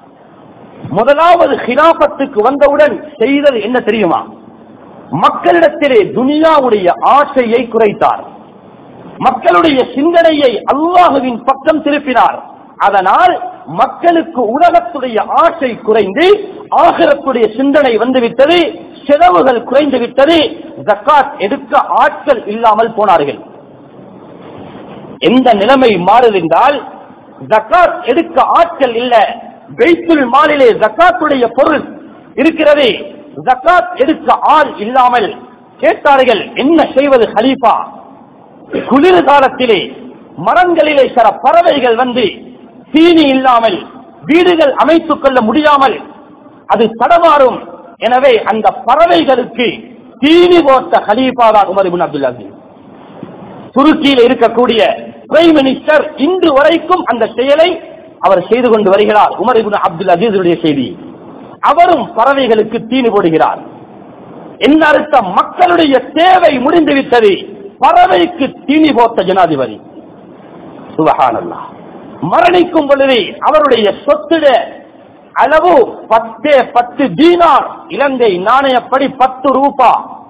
முதலாவது ஹிலாபத்துக்கு வந்தவுடன் செய்தது என்ன தெரியுமா மக்களிடத்திலே துனியாவுடைய ஆசையை குறைத்தார் மக்களுடைய சிந்தனையை அல்லாஹுவின் பக்கம் திருப்பினார் அதனால் மக்களுக்கு உலகத்துடைய ஆசை குறைந்து ஆகிரத்துடைய சிந்தனை வந்துவிட்டது செலவுகள் குறைந்து விட்டது ஜக்காத் எடுக்க ஆட்கள் இல்லாமல் போனார்கள் எந்த நிலைமை மாறுதென்றால் ஜக்காத் எடுக்க ஆட்கள் இல்ல பெய்த்துல் மாலிலே ஜக்காத்துடைய பொருள் இருக்கிறது ஜக்காத் எடுக்க ஆள் இல்லாமல் கேட்டார்கள் என்ன செய்வது ஹலீஃபா குளிர் காலத்திலே மரங்களிலே சில பறவைகள் வந்து தீனி இல்லாமல் வீடுகள் அமைத்துக் கொள்ள முடியாமல் அது தடமாறும் எனவே அந்த பறவைகளுக்கு தீனி போட்ட ஹலீஃபா தான் உமர் இப்னு அப்துல் அசீஸ் துருக்கியில் இருக்கக்கூடிய பிரைம் மினிஸ்டர் இன்று வரைக்கும் அந்த செயலை அவர் செய்து கொண்டு வருகிறார் உமர் இப்னு அப்துல் அசீஸுடைய செய்தி அவரும் பறவைகளுக்கு தீனி போடுகிறார் என்ன அர்த்தம் மக்களுடைய தேவை முடிந்துவிட்டது பறவைக்கு தீனி போட்ட ஜனாதிபதி சுபஹானல்லா மரணிக்கும் பொழுது அவருடைய சொத்துட அளவு பத்தே பத்து தீனார் இலங்கை நாணயப்படி பத்து ரூபா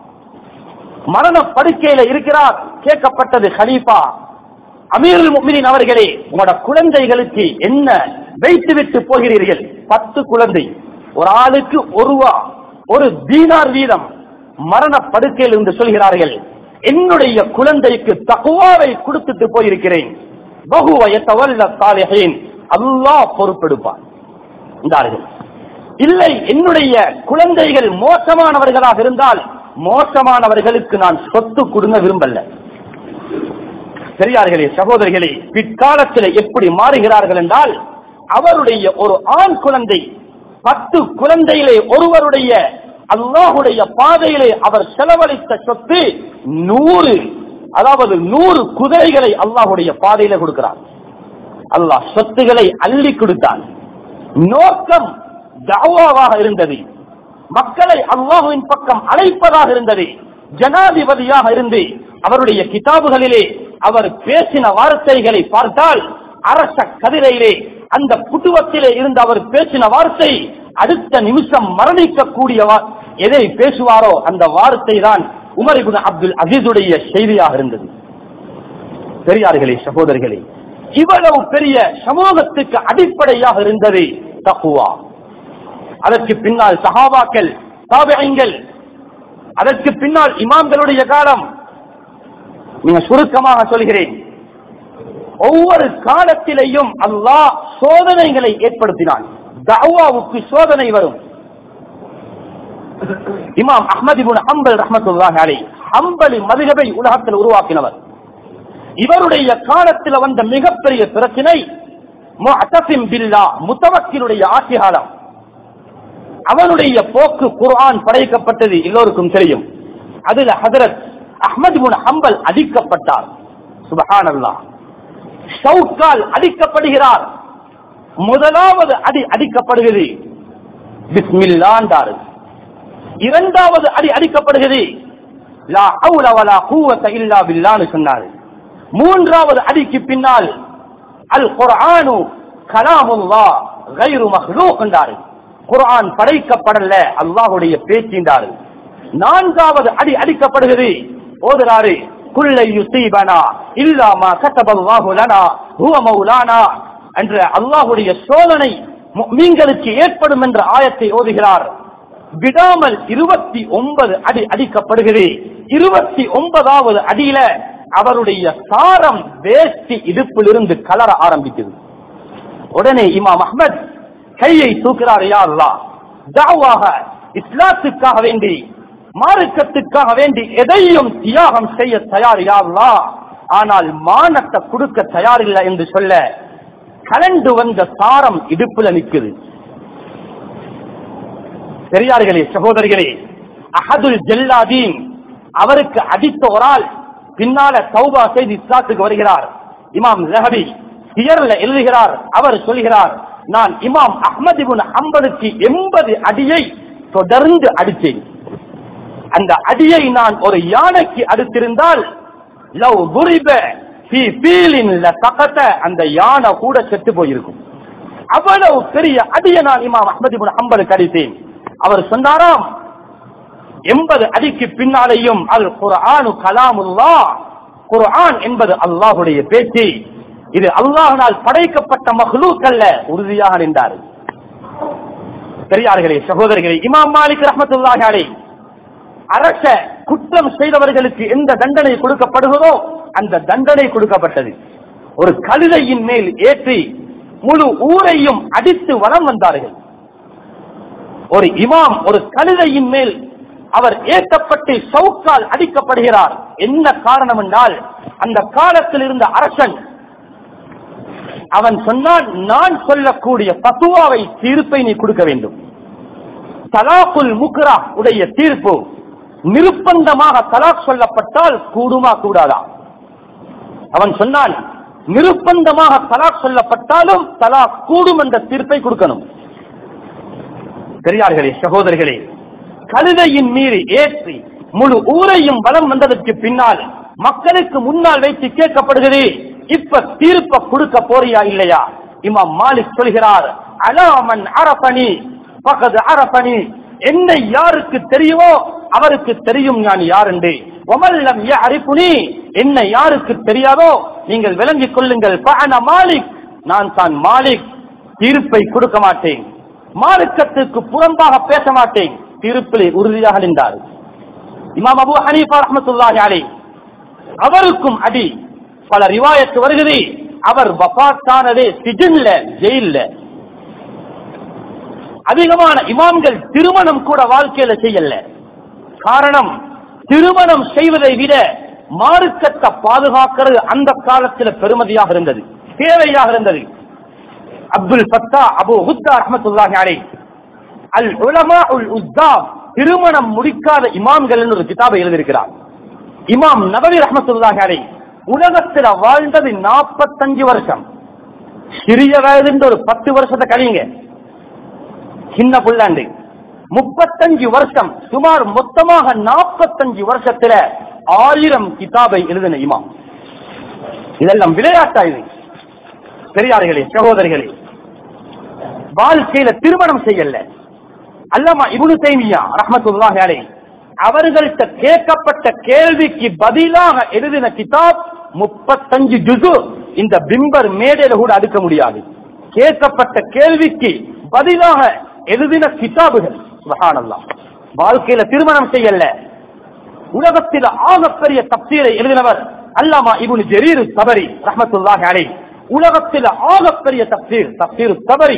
மரண படுக்கையில இருக்கிறார் கேட்கப்பட்டது ஹலீஃபா அமீருல் முஃமினீன் அவர்களே உங்களோட குழந்தைகளுக்கு என்ன வைத்து விட்டு போகிறீர்கள் பத்து குழந்தை ஒரு ஆளுக்கு ஒரு ரூபா ஒரு தீனார் வீதம் மரண படுக்கையில் இருந்து சொல்கிறார்கள் என்னுடைய குழந்தைக்கு தகுவாவை கொடுத்துட்டு போயிருக்கிறேன் பகுவயத்தவல்ல சாலிஹீன் அல்லாஹ் பொறுப்பெடுப்பான் என்றார்கள் இல்லை என்னுடைய குழந்தைகள் மோசமானவர்களாக இருந்தால் மோசமானவர்களுக்கு நான் சொத்து கொடுங்க விரும்பல பெரியார்களே சகோதரிகளே பிற்காலத்தில் எப்படி மாறுகிறார்கள் என்றால் அவருடைய ஒரு ஆண் குழந்தை பத்து குழந்தையிலே ஒருவருடைய அல்லாஹுடைய பாதையிலே அவர் செலவழித்த சொத்து நூறு அதாவது நூறு குதிரைகளை அல்லாஹுடைய பாதையில கொடுக்கிறார் அல்லாஹ் சொத்துகளை அள்ளி கொடுத்தான் நோக்கம் தாவாவாக இருந்தது மக்களை அல்லாஹுவின் பக்கம் அழைப்பதாக இருந்தது ஜனாதிபதியாக இருந்து அவருடைய கிதாபுகளிலே அவர் பேசின வார்த்தைகளை பார்த்தால் அரச கதிரையிலே அந்த புட்டுவத்திலே இருந்து அவர் பேசின வார்த்தை அடுத்த நிமிஷம் மரணிக்கக்கூடிய வா- எதை பேசுவாரோ அந்த வார்த்தை தான் உமர் இப்னு அப்துல் அசீதுடைய செய்தியாக இருந்தது பெரியார்களே சகோதரர்களே இவ்வளவு பெரிய சமூகத்துக்கு அடிப்படையாக இருந்தது தக்குவா அதற்கு பின்னால் சஹாபாக்கள் தாபியங்கள் அதற்கு பின்னால் இமாம்களுடைய காலம் நீங்க சுருக்கமாக சொல்கிறேன் ஒவ்வொரு காலத்திலேயும் அல்லாஹ் சோதனைகளை ஏற்படுத்தினான் தஅவாவுக்கு சோதனை வரும் இமாம் அஹ்மது இப்னு ஹம்பல் ரஹ்மத்துல்லாஹி அலைஹி ஹம்பலி மதுஹபை உலகத்தில் உருவாக்கினவர் இவருடைய காலத்தில் வந்த மிகப்பெரிய பிரச்சனை முஅத்தசிம் பில்லா முத்தவக்கிலுடைய ஆட்சி காலம் அவனுடைய போக்கு குர்ஆன் படைக்கப்பட்டது எல்லோருக்கும் தெரியும் அதுல ஹதரத் அஹ்மது இப்னு ஹம்பல் அடிக்கப்பட்டார் சுபஹானல்லாஹ் ஷவுக்கால் அடிக்கப்படுகிறார் முதலாவது அடி அடிக்கப்படுகிறது பிஸ்மில்லாண்டாரு இரண்டாவது அடி அடிக்கப்படுகிறது லா ஹவுல வலா குவத்த இல்லா பில்லான்னு சொன்னாரு மூன்றாவது அடிக்கு பின்னால் அல் குர்ஆனு கலாமுல்லா கைரு மஹ்லூக் என்றாரு குர்ஆன் படைக்கப்படல அல்லாஹ்வுடைய பேச்சின்றாரு நான்காவது அடி அடிக்கப்படுகிறது ஓதுறாரு குல்லை யுசீபனா இல்லாமா கத்தபல்லாஹு லனா ஹுவ மௌலானா என்ற அல்லாஹ்வுடைய சோதனை முஃமின்களுக்கு ஏற்படும் என்ற ஆயத்தை ஓதுகிறார் விடாமல் இருபத்தி ஒன்பது அடி அடிக்கப்படுகிறது இருபத்தி ஒன்பதாவது அடியில அவருடைய சாரம் வேஷ்டி இடுப்பிலிருந்து கலர ஆரம்பிக்குது உடனே இமாம் அஹ்மத் கையை தூக்கிறார் யா அல்லாஹ் தாவாக இஸ்லாத்துக்காக வேண்டி மார்க்கத்துக்காக வேண்டி எதையும் தியாகம் செய்ய தயார் யா அல்லாஹ் ஆனால் மானத்தை கொடுக்க தயாரில்லை என்று சொல்ல கலண்டு வந்த சாரம் இடுப்புல நிக்குது பெரியார்களே சகோதரிகளே அஹதுல் ஜல்லாதீன் அவருக்கு அடித்த ஒரு ஆள் பின்னால தௌபா செய்து இஸ்லாத்துக்கு வருகிறார் இமாம் ஜஹபி சியர்ல எழுதுகிறார் அவர் சொல்கிறார் நான் இமாம் அஹ்மது இப்னு ஹம்பலுக்கு எண்பது அடியை தொடர்ந்து அடித்தேன் அந்த அடியை நான் ஒரு யானைக்கு அடுத்திருந்தால் லவ் குரிப ஃபீ ஃபீலின் லசகத அந்த யானை கூட செத்து போயிருக்கும் அவ்வளவு பெரிய அடியை நான் இமாம் அஹ்மது இப்னு ஹம்பலுக்கு அடித்தேன் அவர் சொன்னாராம் எண்பது அடிக்கு பின்னாலேயும் அல் குர்ஆனு கலாமுல்லா குர்ஆன் என்பது அல்லாஹுடைய பேச்சு இது அல்லாஹ்னால் படைக்கப்பட்ட மஹ்லூக் அல்ல உறுதியாக நின்றார் பெரியார்களே சகோதரிகளே இமாம் மாலிக் ரஹ்மத்துல்லாஹி அலைஹி அரச குற்றம் செய்தவர்களுக்கு எந்த தண்டனை கொடுக்கப்படுகிறதோ அந்த தண்டனை கொடுக்கப்பட்டது ஒரு கழுதையின் மேல் ஏற்றி முழு ஊரையும் அடித்து வலம் வந்தார்கள் ஒரு இமாம் ஒரு கழுதையின் மேல் அவர் ஏற்றப்பட்டு சவுக்கால் அடிக்கப்படுகிறார் என்ன காரணம் என்றால் அந்த காலத்தில் இருந்த அரசன் அவன் சொன்னான் நான் சொல்லக்கூடிய பத்துவாவை தீர்ப்பை நீ கொடுக்க வேண்டும் தலாக்குல் முக்ரா உடைய தீர்ப்பு நிர்பந்தமாக தலாக் சொல்லப்பட்டால் கூடுமா கூடாதா அவன் சொன்னான் நிர்பந்தமாக தலாக் சொல்லப்பட்டாலும் தலாக் கூடும் என்ற தீர்ப்பை கொடுக்கணும் பெரியார்களே சகோதரிகளே கழுதையின் மீறி ஏற்றி முழு ஊரையும் வலம் வந்ததற்கு பின்னால் மக்களுக்கு முன்னால் வைத்து கேட்கப்படுகிறது இப்ப தீர்ப்ப கொடுக்க போறியா இல்லையா இமாம் மாலிக் சொல்கிறார் அலாமன் அரபணி பகது அரபணி என்னை யாருக்கு தெரியுமோ அவருக்கு தெரியும் நான் யார் என்று ஒமல்லம் அறிப்புனி என்னை யாருக்கு தெரியாதோ நீங்கள் விளங்கிக் கொள்ளுங்கள் பஅன மாலிக் நான் தான் மாலிக் தீர்ப்பை கொடுக்க மாட்டேன் மார்க்கத்துக்கு புறம்பாக பேச மாட்டேன் தீர்ப்பிலே உறுதியாக நின்றார் இமாம் அபு ஹனீஃபா ரஹ்மத்துல்லாஹி அலைஹி அவருக்கும் அடி பல ரிவாயத்து வருகிறது அவர் வபாத்தானதே சிஜன்ல ஜெயில்ல அதிகமான இமாம்கள் திருமணம் கூட வாழ்க்கையில செய்யல காரணம் திருமணம் செய்வதை விட மார்க்கத்தை பாதுகாக்கிறது அந்த காலத்தில் பெருமதியாக இருந்தது தேவையாக இருந்தது அப்துல் பத்தா அபு ஹுத்தா ரஹமத்துல்லாஹி அலை அல் உலமா உல் உஸ்தாம் திருமணம் முடிக்காத இமாம்கள் என்று ஒரு கிதாபை எழுதியிருக்கிறார் இமாம் நபவி ரஹமத்துல்லாஹி அலை உலகத்தில் வாழ்ந்தது நாற்பத்தஞ்சு வருஷம் சிறிய வயதுன்ற ஒரு பத்து வருஷத்தை கழிங்க சின்ன புல்லாண்டு முப்பத்தஞ்சு வருஷம் சுமார் மொத்தமாக நாற்பத்தஞ்சு வருஷத்துல ஆயிரம் கிதாபை எழுதின இமாம் இதெல்லாம் விளையாட்டா இது பெரியார்களே சகோதரிகளே வாழ்க்கையில திருமணம் செய்யல அல்லமா இபுனு தைமியா ரஹமத்துல்லாஹி அலைஹி அவர்கள்ட்ட கேட்கப்பட்ட கேள்விக்கு பதிலாக எழுதின கிதாப் முப்பத்தஞ்சு ஜுசு இந்த பிம்பர் மேடையில கூட அடுக்க முடியாது கேட்கப்பட்ட கேள்விக்கு பதிலாக எழுதின கிதாபுகள் சுபஹானல்லாஹ் வாழ்க்கையில திருமணம் செய்யல உலகத்தில் ஆகப்பெரிய தப்சீரை எழுதினவர் அல்லாமா இபுனு ஜரீர் தபரி ரஹமத்துல்லாஹி அலைஹி உலகத்தில் ஆகப்பெரிய தப்சீர் தப்சீர் தபரி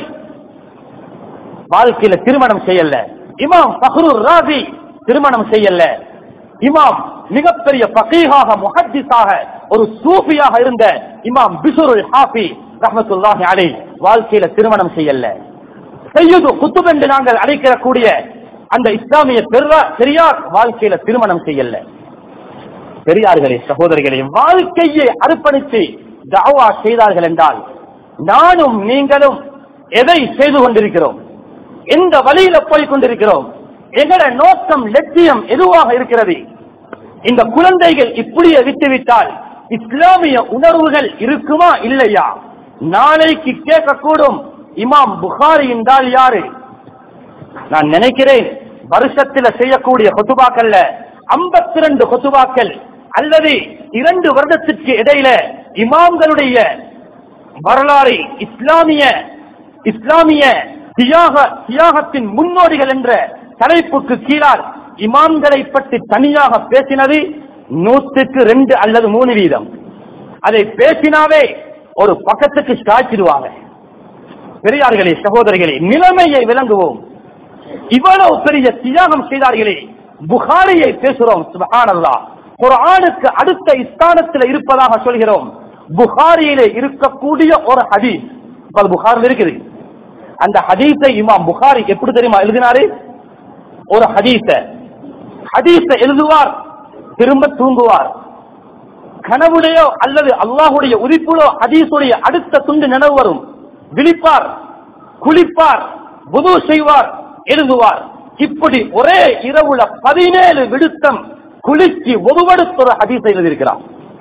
வாழ்க்கையில திருமணம் செய்யல இமாம் பஹ்ரூர் ராசி திருமணம் செய்யல இமாம் மிகப்பெரிய பகீகாக முஹத்திஸாக ஒரு சூஃபியாக இருந்த இமாம் பிசுருல் ஹாஃபி ரஹமத்துல்லாஹி அலை வாழ்க்கையில திருமணம் செய்யல செய்யுது குத்துப் என்று நாங்கள் அழைக்கக்கூடிய அந்த இஸ்லாமிய பெருவா- பெரியார் வாழ்க்கையில திருமணம் செய்யல பெரியார்களே சகோதரிகளே வாழ்க்கையை அர்ப்பணித்து தாவா செய்தார்கள் என்றால் நானும் நீங்களும் எதை செய்து கொண்டிருக்கிறோம் எந்த வழியில போய் கொண்டிருக்கிறோம் எங்கட நோக்கம் லட்சியம் எதுவாக இருக்கிறது இந்த குழந்தைகள் இப்படியே விட்டுவிட்டால் இஸ்லாமிய உணர்வுகள் இருக்குமா இல்லையா நாளைக்கு கேட்கக்கூடும் இமாம் புகாரி என்றால் யாரு நான் நினைக்கிறேன் வருஷத்துல செய்யக்கூடிய கொத்துபாக்கல்ல ஐம்பத்தி ரெண்டு கொத்துபாக்கள் அல்லது இரண்டு வருடத்திற்கு இடையில இமாம்களுடைய வரலாறு இஸ்லாமிய இஸ்லாமிய தியாக தியாகத்தின் முன்னோடிகள் என்ற தலைப்புக்கு கீழால் இமாம்களை பற்றி தனியாக பேசினது நூற்றுக்கு ரெண்டு அல்லது மூணு வீதம் அதை பேசினாவே ஒரு பக்கத்துக்கு சாய்ச்சிடுவாங்க பெரியார்களே சகோதரிகளே நிலைமையை விளங்குவோம் இவ்வளவு பெரிய தியாகம் செய்தார்களே புகாரியை பேசுறோம் சுபஹானல்லாஹ் குர்ஆனுக்கு அடுத்த ஸ்தானத்தில் இருப்பதாக சொல்கிறோம் புகாரியிலே இருக்கக்கூடிய ஒரு ஹதீஸ் இப்ப அது புகாரில் இருக்குது அந்த ஹதீஸை இமாம் புகாரி எப்படி தெரியுமா எழுதினாரு ஒரு ஹதீஸ ஹதீஸ எழுதுவார் திரும்ப தூங்குவார் கனவுடையோ அல்லது அல்லாஹுடைய உதிப்புலோ ஹதீஸுடைய அடுத்த துண்டு நினைவு வரும் விழிப்பார் குளிப்பார் புது செய்வார் எழுதுவார் இப்படி ஒரே இரவுல பதினேழு விடுத்தம் குளிச்சு ஒருவடுத்த ஒரு ஹதீஸை எழுதியிருக்கிறார்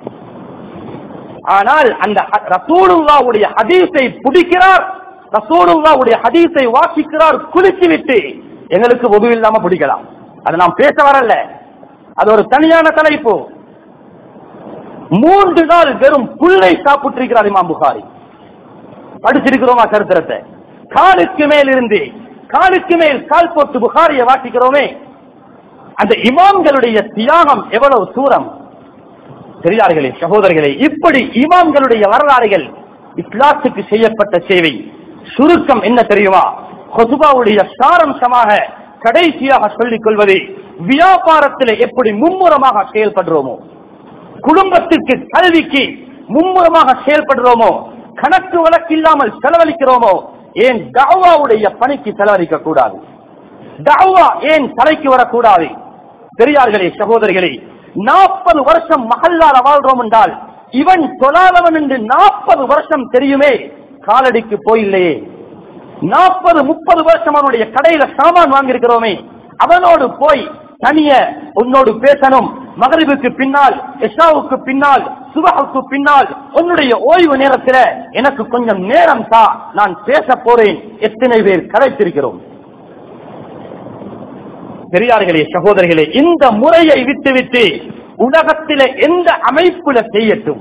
ஆனால் அந்த ஹ- ரசூலுல்லாவுடைய ஹதீஸை பிடிக்கிறார் ரசூலுல்லாவுடைய ஹதீஸை வாசிக்கிறார் குளிச்சு விட்டு எங்களுக்கு ஒது இல்லாம பிடிக்கலாம் அதை நாம் பேச வரல அது ஒரு தனியான தலைப்பு மூன்று நாள் வெறும் புல்லை சாப்பிட்டிருக்கிறார் இமாம் புகாரி படிச்சிருக்கிறோமா சரித்திரத்தை காலுக்கு மேல் இருந்து காலுக்கு மேல் கால் போட்டு புகாரியை வாசிக்கிறோமே அந்த இமாம்களுடைய தியாகம் எவ்வளவு தூரம் பெரியார்களே சகோதரர்களே இப்படி இமாம்களுடைய வரலாறுகள் இஸ்லாத்துக்கு செய்யப்பட்ட சேவை சுருக்கம் என்ன தெரியுமா கொசுபாவுடைய சாரம்சமாக கடைசியாக சொல்லிக் கொள்வது வியாபாரத்தில் எப்படி மும்முரமாக செயல்படுறோமோ குடும்பத்திற்கு கல்விக்கு மும்முரமாக செயல்படுறோமோ கணக்கு வழக்கு இல்லாமல் செலவழிக்கிறோமோ ஏன் தாவாவுடைய பணிக்கு செலவழிக்க கூடாது தாவா ஏன் தலைக்கு வரக்கூடாது பெரியார்களே சகோதரிகளே நாற்பது வருஷம் மகல்லால வாழ்றோம் என்றால் இவன் தொழாதவன் என்று நாற்பது வருஷம் தெரியுமே காலடிக்கு போயில்லையே நாற்பது முப்பது வருஷம் அவனுடைய கடையில சாமான் வாங்கியிருக்கிறோமே அவனோடு போய் தனிய உன்னோடு பேசணும் மகரிபுக்கு பின்னால் எஷாவுக்கு பின்னால் சுபஹுக்கு பின்னால் உன்னுடைய ஓய்வு நேரத்தில் எனக்கு கொஞ்சம் நேரம் தா நான் பேச போறேன் எத்தனை பேர் கரைத்திருக்கிறோம் பெரியார்களே சகோதரிகளே இந்த முறையை விட்டுவிட்டு உலகத்தில எந்த அமைப்புல செய்யட்டும்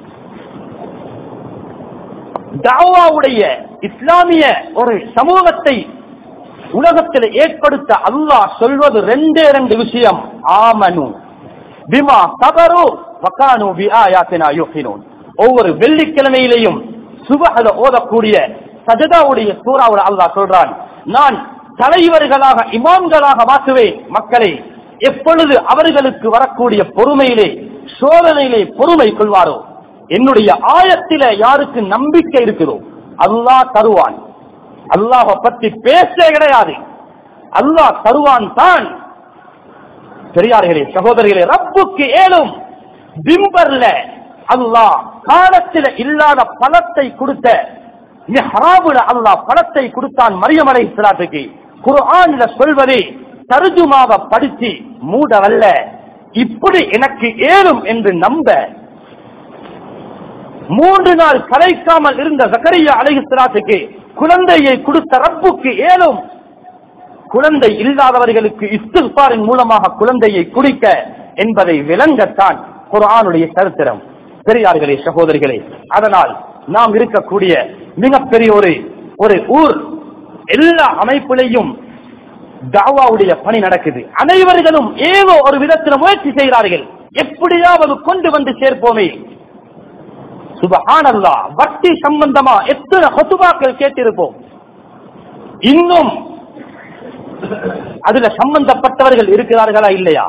தாவாவுடைய இஸ்லாமிய ஒரு சமூகத்தை உலகத்தில் ஏற்படுத்த அல்லாஹ் சொல்வது ரெண்டே ரெண்டு விஷயம் ஆமனு பிமா சபரு வக்கானு பி ஆயாத்தினா யுகினூன் ஒவ்வொரு வெள்ளிக்கிழமையிலையும் சுபஹல ஓதக்கூடிய சஜதாவுடைய சூறாவுல அல்லாஹ் சொல்றான் நான் தலைவர்களாக இமாம்களாக மாற்றுவேன் மக்களை எப்பொழுது அவர்களுக்கு வரக்கூடிய பொறுமையிலே சோதனையிலே பொறுமை கொள்வாரோ என்னுடைய ஆயத்தில யாருக்கு நம்பிக்கை இருக்கிறோ அல்லாஹ் தருவான் அல்லாஹ பத்தி பேச கிடையாது அல்லாஹ் தருவான் தான் பெரியார்களே சகோதரிகளே ரப்புக்கு ஏழும் பிம்பர்ல அல்லாஹ் காலத்தில இல்லாத பழத்தை கொடுத்த ஹராபுல அல்லாஹ் பழத்தை கொடுத்தான் மரியமலை இஸ்லாத்துக்கு குர்ஆன்ல சொல்வதே தருஜுமாவை படித்து மூடவல்ல இப்படி எனக்கு ஏழும் என்று நம்ப மூன்று நாள் கலைக்காமல் இருந்த ஜக்கரியா அலைஹிஸ்லாத்துக்கு குழந்தையை கொடுத்த ரப்புக்கு ஏழும் குழந்தை இல்லாதவர்களுக்கு இஸ்திஃபாரின் மூலமாக குழந்தையை குடிக்க என்பதை விளங்கத்தான் குர்ஆனுடைய சரித்திரம் பெரியார்களே சகோதரிகளே அதனால் நாம் இருக்கக்கூடிய மிகப்பெரிய ஒரு ஒரு ஊர் எல்லா அமைப்பிலையும் தாவாவுடைய பணி நடக்குது அனைவர்களும் ஏதோ ஒரு விதத்தில் முயற்சி செய்கிறார்கள் எப்படியாவது கொண்டு வந்து சேர்ப்போமே சுபஹானல்லா வட்டி சம்பந்தமா எத்தனை ஹொசுபாக்கள் கேட்டிருப்போம் இன்னும் அதுல சம்பந்தப்பட்டவர்கள் இருக்கிறார்களா இல்லையா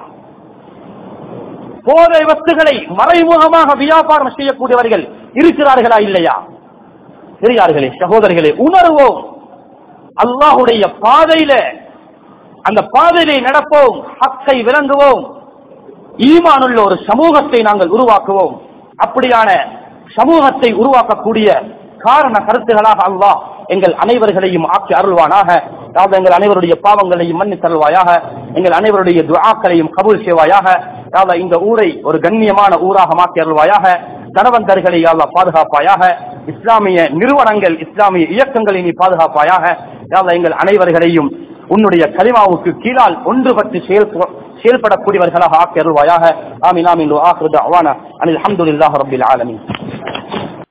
போதை வஸ்துகளை மறைமுகமாக வியாபாரம் செய்யக்கூடியவர்கள் இருக்கிறார்களா இல்லையா பெரியார்களே சகோதரர்களே உணர்வோம் அல்லாஹுடைய பாதையில அந்த பாதையிலே நடப்போம் ஹக்கை விளங்குவோம் ஈமானுள்ள ஒரு சமூகத்தை நாங்கள் உருவாக்குவோம் அப்படியான சமூகத்தை உருவாக்கக்கூடிய காரண கருத்துகளாக அல்லாஹ் எங்கள் அனைவர்களையும் ஆக்கி அருள்வானாக அதாவது எங்கள் அனைவருடைய பாவங்களையும் மன்னித் தருவாயாக எங்கள் அனைவருடைய துஆக்களையும் கபூல் செய்வாயாக அதாவது இந்த ஊரை ஒரு கண்ணியமான ஊராக மாற்றி அருள்வாயாக தனவந்தர்களை அல்லாஹ் பாதுகாப்பாயாக இஸ்லாமிய நிறுவனங்கள் இஸ்லாமிய இயக்கங்களை நீ பாதுகாப்பாயாக அதாவது எங்கள் அனைவர்களையும் உன்னுடைய கலிமாவுக்கு கீழால் ஒன்றுபட்டு செயல் செயல்படக்கூடியவர்களாக ஆக்கி அருள்வாயாக ஆமீன் ஆமீன் ஆஹ்ரது அவானா அனில் அஹமதுல்லாஹ் ரபில் ஆலமீன்